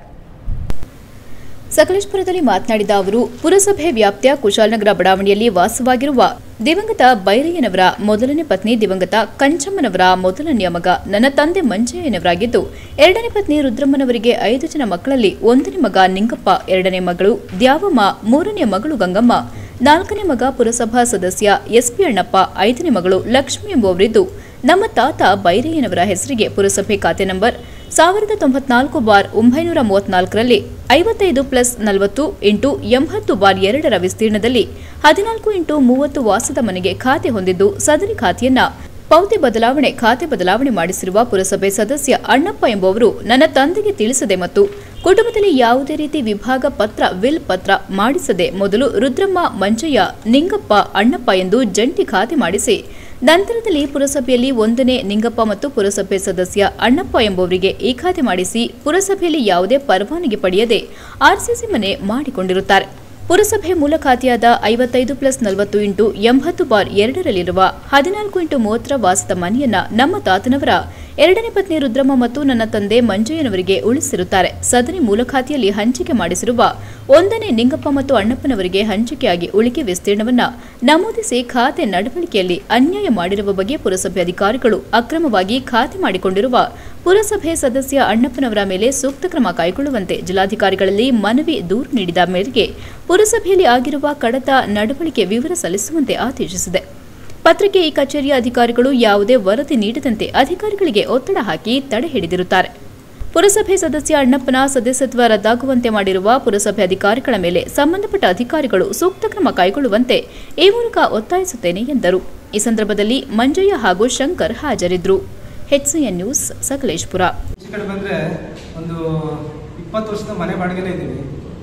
ಸಕಲೇಶ್ಪುರದಲ್ಲಿ ಮಾತನಾಡಿದ ಅವರು ಪುರಸಭೆ ವ್ಯಾಪ್ತಿಯ ಕುಶಾಲನಗರ ಬಡಾವಣೆಯಲ್ಲಿ ವಾಸವಾಗಿರುವ ದಿವಂಗತ ಬೈರಯ್ಯನವರ ಮೊದಲನೇ ಪತ್ನಿ ದಿವಂಗತ ಕಂಚಮ್ಮನವರ ಮೊದಲನೆಯ ಮಗ ನನ್ನ ತಂದೆ ಮಂಜಯ್ಯನವರಾಗಿದ್ದು ಎರಡನೇ ಪತ್ನಿ ರುದ್ರಮ್ಮನವರಿಗೆ ಐದು ಜನ ಮಕ್ಕಳಲ್ಲಿ ಒಂದನೇ ಮಗ ನಿಂಗಪ್ಪ ಎರಡನೇ ಮಗಳು ದ್ಯಾವಮ್ಮ ಮೂರನೇ ಮಗಳು ಗಂಗಮ್ಮ ನಾಲ್ಕನೇ ಮಗ ಪುರಸಭಾ ಸದಸ್ಯ ಎಸ್ಪಿ ಅಣ್ಣಪ್ಪ ಐದನೇ ಮಗಳು ಲಕ್ಷ್ಮಿ ಎಂಬುವರಿದ್ದು ನಮ್ಮ ತಾತ ಬೈರಯ್ಯನವರ ಹೆಸರಿಗೆ ಪುರಸಭೆ ಖಾತೆ ನಂಬರ್ ಸಾವಿರದ ತೊಂಬತ್ನಾಲ್ಕು ಬಾರ್ ಒಂಬೈನೂರ ಮೂವತ್ನಾಲ್ಕರಲ್ಲಿ ಐವತ್ತೈದು ಪ್ಲಸ್ ನಲವತ್ತು ಇಂಟು ಎಂಬತ್ತು ಬಾರ್ ಎರಡರ ವಿಸ್ತೀರ್ಣದಲ್ಲಿ ಹದಿನಾಲ್ಕು ಇಂಟು ಮೂವತ್ತು ವಾಸದ ಮನೆಗೆ ಖಾತೆ ಹೊಂದಿದ್ದು ಸದರಿ ಖಾತೆಯನ್ನ ಪೌತಿ ಬದಲಾವಣೆ ಖಾತೆ ಬದಲಾವಣೆ ಮಾಡಿಸಿರುವ ಪುರಸಭೆ ಸದಸ್ಯ ಅಣ್ಣಪ್ಪ ಎಂಬುವರು ನನ್ನ ತಂದೆಗೆ ತಿಳಿಸದೆ ಮತ್ತು ಕುಟುಂಬದಲ್ಲಿ ಯಾವುದೇ ರೀತಿ ವಿಭಾಗ ಪತ್ರ ವಿಲ್ ಪತ್ರ ಮಾಡಿಸದೆ ಮೊದಲು ರುದ್ರಮ್ಮ ಮಂಜಯ್ಯ ನಿಂಗಪ್ಪ ಅಣ್ಣಪ್ಪ ಎಂದು ಜಂಟಿ ಖಾತೆ ಮಾಡಿಸಿ ನಂತರದಲ್ಲಿ ಪುರಸಭೆಯಲ್ಲಿ ಒಂದನೇ ನಿಂಗಪ್ಪ ಮತ್ತು ಪುರಸಭೆ ಸದಸ್ಯ ಅಣ್ಣಪ್ಪ ಎಂಬುವರಿಗೆ ಈ ಖಾತೆ ಮಾಡಿಸಿ ಪುರಸಭೆಯಲ್ಲಿ ಯಾವುದೇ ಪರವಾನಗಿ ಪಡೆಯದೆ ಆರ್ಸಿಸಿ ಮನೆ ಮಾಡಿಕೊಂಡಿರುತ್ತಾರೆ ಪುರಸಭೆ ಮೂಲ ಖಾತೆಯಾದ ಐವತ್ತೈದು ಪ್ಲಸ್ ನಲವತ್ತು ಇಂಟು ಎಂಬತ್ತು ಬಾರ್ ಎರಡರಲ್ಲಿರುವ ಹದಿನಾಲ್ಕು ಇಂಟು ಮೂವತ್ತರ ವಾಸದ ಮನೆಯನ್ನ ನಮ್ಮ ತಾತನವರ ಎರಡನೇ ಪತ್ನಿ ರುದ್ರಮ್ಮ ಮತ್ತು ನನ್ನ ತಂದೆ ಮಂಜಯ್ಯನವರಿಗೆ ಉಳಿಸಿರುತ್ತಾರೆ ಸದರಿ ಮೂಲ ಖಾತೆಯಲ್ಲಿ ಹಂಚಿಕೆ ಮಾಡಿಸಿರುವ ಒಂದನೇ ನಿಂಗಪ್ಪ ಮತ್ತು ಅಣ್ಣಪ್ಪನವರಿಗೆ ಹಂಚಿಕೆಯಾಗಿ ಉಳಿಕೆ ವಿಸ್ತೀರ್ಣವನ್ನ ನಮೂದಿಸಿ ಖಾತೆ ನಡವಳಿಕೆಯಲ್ಲಿ ಅನ್ಯಾಯ ಮಾಡಿರುವ ಬಗ್ಗೆ ಪುರಸಭೆ ಅಧಿಕಾರಿಗಳು ಅಕ್ರಮವಾಗಿ ಖಾತೆ ಮಾಡಿಕೊಂಡಿರುವ ಪುರಸಭೆ ಸದಸ್ಯ ಅಣ್ಣಪ್ಪನವರ ಮೇಲೆ ಸೂಕ್ತ ಕ್ರಮ ಕೈಗೊಳ್ಳುವಂತೆ ಜಿಲ್ಲಾಧಿಕಾರಿಗಳಲ್ಲಿ ಮನವಿ ದೂರು ನೀಡಿದ ಮೇರೆಗೆ ಪುರಸಭೆಯಲ್ಲಿ ಆಗಿರುವ ಕಡತ ನಡವಳಿಕೆ ವಿವರ ಸಲ್ಲಿಸುವಂತೆ ಆದೇಶಿಸಿದೆ ಪತ್ರಿಕೆ ಈ ಕಚೇರಿಯ ಅಧಿಕಾರಿಗಳು ಯಾವುದೇ ವರದಿ ನೀಡದಂತೆ ಅಧಿಕಾರಿಗಳಿಗೆ ಒತ್ತಡ ಹಾಕಿ ತಡೆ ಹಿಡಿದಿರುತ್ತಾರೆ ಪುರಸಭೆ ಸದಸ್ಯ ಅಣ್ಣಪ್ಪನ ಸದಸ್ಯತ್ವ ರದ್ದಾಗುವಂತೆ ಮಾಡಿರುವ ಪುರಸಭೆ ಅಧಿಕಾರಿಗಳ ಮೇಲೆ ಸಂಬಂಧಪಟ್ಟ ಅಧಿಕಾರಿಗಳು ಸೂಕ್ತ ಕ್ರಮ ಕೈಗೊಳ್ಳುವಂತೆ ಈ ಮೂಲಕ ಒತ್ತಾಯಿಸುತ್ತೇನೆ ಎಂದರು ಈ ಸಂದರ್ಭದಲ್ಲಿ ಮಂಜಯ್ಯ ಹಾಗೂ ಶಂಕರ್ ಹಾಜರಿದ್ದರು ಎಚ್ಸಿಎನ್ ನ್ಯೂಸ್ ಸಕಲೇಶ್ಪುರ ಈ ಕಡೆ ಬಂದರೆ ಒಂದು ಇಪ್ಪತ್ತು ವರ್ಷದ ಮನೆ ಬಾಡಿಗೆನೇ ಇದ್ದೀವಿ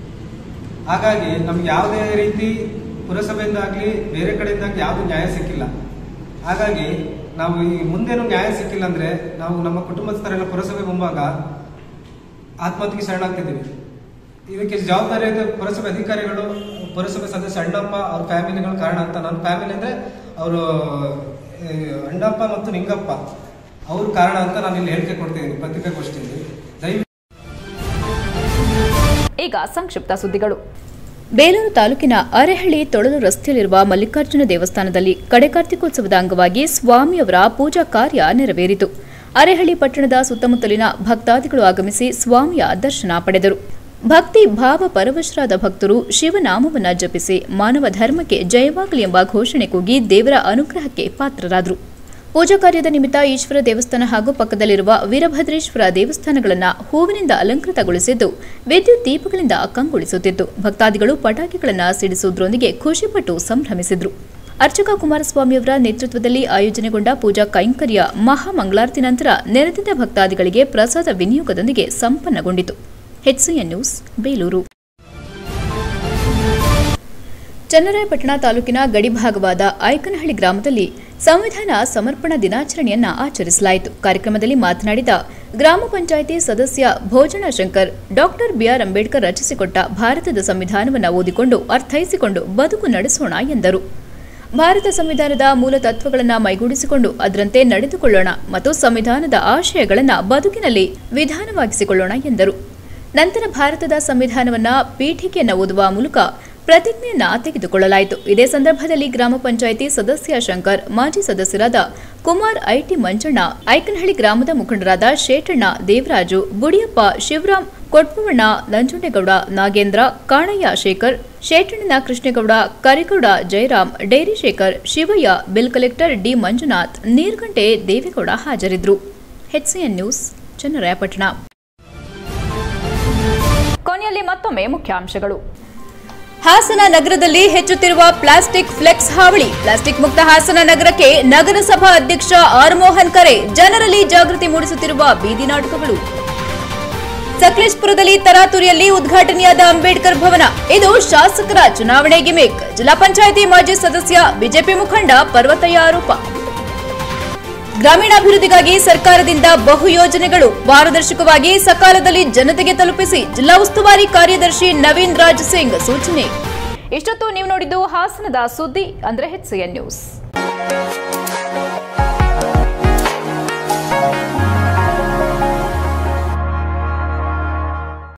ಹಾಗಾಗಿ ನಮ್ಗೆ ಯಾವುದೇ ರೀತಿ ಪುರಸಭೆಯಿಂದಾಗಲಿ ಬೇರೆ ಕಡೆಯಿಂದಾಗಲಿ ಯಾವುದು ನ್ಯಾಯ ಸಿಕ್ಕಿಲ್ಲ ಹಾಗಾಗಿ ನಾವು ಈ ಮುಂದೇನು ನ್ಯಾಯ ಸಿಕ್ಕಿಲ್ಲ ಅಂದರೆ ನಾವು ನಮ್ಮ ಕುಟುಂಬಸ್ಥರೆಲ್ಲ ಪುರಸಭೆ ಮುಂಭಾಗ ಆತ್ಮಹತ್ಯೆಗೆ ಶರಣಾಗ್ತಿದ್ದೀವಿ ಇದಕ್ಕೆ ಜವಾಬ್ದಾರಿಯಾದ ಪುರಸಭೆ ಅಧಿಕಾರಿಗಳು ಪುರಸಭೆ ಸದಸ್ಯ ಅಣ್ಣಪ್ಪ ಅವ್ರ ಫ್ಯಾಮಿಲಿಗಳ ಕಾರಣ ಅಂತ ನನ್ನ ಫ್ಯಾಮಿಲಿ ಅಂದರೆ ಅವರು ಅಣ್ಣಪ್ಪ ಮತ್ತು ನಿಂಗಪ್ಪ ಅವ್ರ ಕಾರಣ ಅಂತ ನಾನು ಇಲ್ಲಿ ಹೇಳಿಕೆ ಕೊಡ್ತಿದ್ದೀನಿ ಪತ್ರಿಕಾಗೋಷ್ಠಿಯಲ್ಲಿ ದಯವಿಟ್ಟು ಈಗ ಸಂಕ್ಷಿಪ್ತ ಸುದ್ದಿಗಳು ಬೇಲೂರು ತಾಲೂಕಿನ ಅರೆಹಳ್ಳಿ ತೊಳಲು ರಸ್ತೆಯಲ್ಲಿರುವ ಮಲ್ಲಿಕಾರ್ಜುನ ದೇವಸ್ಥಾನದಲ್ಲಿ ಕಡೆಕಾರ್ತಿಕೋತ್ಸವದ ಅಂಗವಾಗಿ ಸ್ವಾಮಿಯವರ ಪೂಜಾ ಕಾರ್ಯ ನೆರವೇರಿತು ಅರೆಹಳ್ಳಿ ಪಟ್ಟಣದ ಸುತ್ತಮುತ್ತಲಿನ ಭಕ್ತಾದಿಗಳು ಆಗಮಿಸಿ ಸ್ವಾಮಿಯ ದರ್ಶನ ಪಡೆದರು ಭಕ್ತಿ ಭಾವ ಪರವಶರಾದ ಭಕ್ತರು ಶಿವನಾಮವನ್ನ ಜಪಿಸಿ ಮಾನವ ಧರ್ಮಕ್ಕೆ ಜಯವಾಗಲಿ ಎಂಬ ಘೋಷಣೆ ಕೂಗಿ ದೇವರ ಅನುಗ್ರಹಕ್ಕೆ ಪಾತ್ರರಾದರು ಪೂಜಾ ಕಾರ್ಯದ ನಿಮಿತ್ತ ಈಶ್ವರ ದೇವಸ್ಥಾನ ಹಾಗೂ ಪಕ್ಕದಲ್ಲಿರುವ ವೀರಭದ್ರೇಶ್ವರ ದೇವಸ್ಥಾನಗಳನ್ನು ಹೂವಿನಿಂದ ಅಲಂಕೃತಗೊಳಿಸಿದ್ದು ವಿದ್ಯುತ್ ದೀಪಗಳಿಂದ ಕಂಗೊಳಿಸುತ್ತಿತ್ತು ಭಕ್ತಾದಿಗಳು ಪಟಾಕಿಗಳನ್ನು ಸಿಡಿಸುವುದರೊಂದಿಗೆ ಖುಷಿಪಟ್ಟು ಸಂಭ್ರಮಿಸಿದ್ರು ಅರ್ಚಕ ಕುಮಾರಸ್ವಾಮಿಯವರ ನೇತೃತ್ವದಲ್ಲಿ ಆಯೋಜನೆಗೊಂಡ ಪೂಜಾ ಕೈಂಕರ್ಯ ಮಹಾಮಂಗಳಾರತಿ ನಂತರ ನೆರೆದಿದ್ದ ಭಕ್ತಾದಿಗಳಿಗೆ ಪ್ರಸಾದ ವಿನಿಯೋಗದೊಂದಿಗೆ ಸಂಪನ್ನಗೊಂಡಿತು ಎಚ್ಸಿಎನ್ ನ್ಯೂಸ್ ಬೇಲೂರು ಚನ್ನರಾಯಪಟ್ಟಣ ತಾಲೂಕಿನ ಗಡಿಭಾಗವಾದ ಐಕನಹಳ್ಳಿ ಗ್ರಾಮದಲ್ಲಿ ಸಂವಿಧಾನ ಸಮರ್ಪಣಾ ದಿನಾಚರಣೆಯನ್ನ ಆಚರಿಸಲಾಯಿತು ಕಾರ್ಯಕ್ರಮದಲ್ಲಿ ಮಾತನಾಡಿದ ಗ್ರಾಮ ಪಂಚಾಯಿತಿ ಸದಸ್ಯ ಭೋಜನ ಶಂಕರ್ ಡಾಕ್ಟರ್ ಬಿಆರ್ ಅಂಬೇಡ್ಕರ್ ರಚಿಸಿಕೊಟ್ಟ ಭಾರತದ ಸಂವಿಧಾನವನ್ನು ಓದಿಕೊಂಡು ಅರ್ಥೈಸಿಕೊಂಡು ಬದುಕು ನಡೆಸೋಣ ಎಂದರು ಭಾರತ ಸಂವಿಧಾನದ ಮೂಲ ತತ್ವಗಳನ್ನು ಮೈಗೂಡಿಸಿಕೊಂಡು ಅದರಂತೆ ನಡೆದುಕೊಳ್ಳೋಣ ಮತ್ತು ಸಂವಿಧಾನದ ಆಶಯಗಳನ್ನು ಬದುಕಿನಲ್ಲಿ ವಿಧಾನವಾಗಿಸಿಕೊಳ್ಳೋಣ ಎಂದರು ನಂತರ ಭಾರತದ ಸಂವಿಧಾನವನ್ನ ಪೀಠಿಕೆಯನ್ನು ಓದುವ ಮೂಲಕ ಪ್ರತಿಜ್ಞೆಯನ್ನ ತೆಗೆದುಕೊಳ್ಳಲಾಯಿತು ಇದೇ ಸಂದರ್ಭದಲ್ಲಿ ಗ್ರಾಮ ಪಂಚಾಯಿತಿ ಸದಸ್ಯ ಶಂಕರ್ ಮಾಜಿ ಸದಸ್ಯರಾದ ಕುಮಾರ್ ಐಟಿ ಮಂಜಣ್ಣ ಐಕನಹಳ್ಳಿ ಗ್ರಾಮದ ಮುಖಂಡರಾದ ಶೇಟಣ್ಣ ದೇವರಾಜು ಬುಡಿಯಪ್ಪ ಶಿವರಾಮ್ ಕೊಟ್ಪವಣ್ಣ ನಂಜುಂಡೇಗೌಡ ನಾಗೇಂದ್ರ ಕಾಣಯ್ಯ ಶೇಖರ್ ಶೇಟಣ್ಣನ Krishnegowda Karigowda Jayaram dairy Shekhar Shivayya bill collector D Manjunath ನೀರ್ಗಂಟೆ ದೇವೇಗೌಡ ಹಾಜರಿದ್ದರು ಹೆಚ್ಸಿಎನ್ ನ್ಯೂಸ್ ಚನ್ನರಾಯಪಟ್ಟಣ ಕೊನೆಯಲ್ಲಿ ಮತ್ತೊಮ್ಮೆ ಮುಖ್ಯಾಂಶಗಳು ಹಾಸನ ನಗರದಲ್ಲಿ ಹೆಚ್ಚುತ್ತಿರುವ ಪ್ಲಾಸ್ಟಿಕ್ ಫ್ಲೆಕ್ಸ್ ಹಾವಳಿ ಪ್ಲಾಸ್ಟಿಕ್ ಮುಕ್ತ ಹಾಸನ ನಗರಕ್ಕೆ ನಗರಸಭಾ ಅಧ್ಯಕ್ಷ ಆರ್ ಮೋಹನ್ ಕರೆ ಜನರಲ್ಲಿ ಜಾಗೃತಿ ಮೂಡಿಸುತ್ತಿರುವ ಬೀದಿ ನಾಟಕಗಳು ಸಕಲೇಶ್ಪುರದಲ್ಲಿ ತರಾತುರಿಯಲ್ಲಿ ಉದ್ಘಾಟನೆಯಾದ ಅಂಬೇಡ್ಕರ್ ಭವನ ಇದು ಶಾಸಕರ ಚುನಾವಣೆ ಗಿಮಿಕ್ ಜಿಲ್ಲಾ ಪಂಚಾಯಿತಿ ಮಾಜಿ ಸದಸ್ಯ ಬಿಜೆಪಿ ಮುಖಂಡ ಪರ್ವತಯ್ಯ ಆರೋಪ ಗ್ರಾಮೀಣಾಭಿವೃದ್ಧಿಗಾಗಿ ಸರ್ಕಾರದಿಂದ ಬಹು ಯೋಜನೆಗಳು ಪಾರದರ್ಶಕವಾಗಿ ಸಕಾಲದಲ್ಲಿ ಜನತೆಗೆ ತಲುಪಿಸಿ ಜಿಲ್ಲಾ ಉಸ್ತುವಾರಿ ಕಾರ್ಯದರ್ಶಿ ನವೀನ್ ರಾಜ್ ಸಿಂಗ್ ಸೂಚನೆ ಇಷ್ಟೊತ್ತು ನೀವು ನೋಡಿದ್ದು ಹಾಸನದ ಸುದ್ದಿ ಅಂದ್ರೆ ಹೆಚ್ಸಿಎನ್ ನ್ಯೂಸ್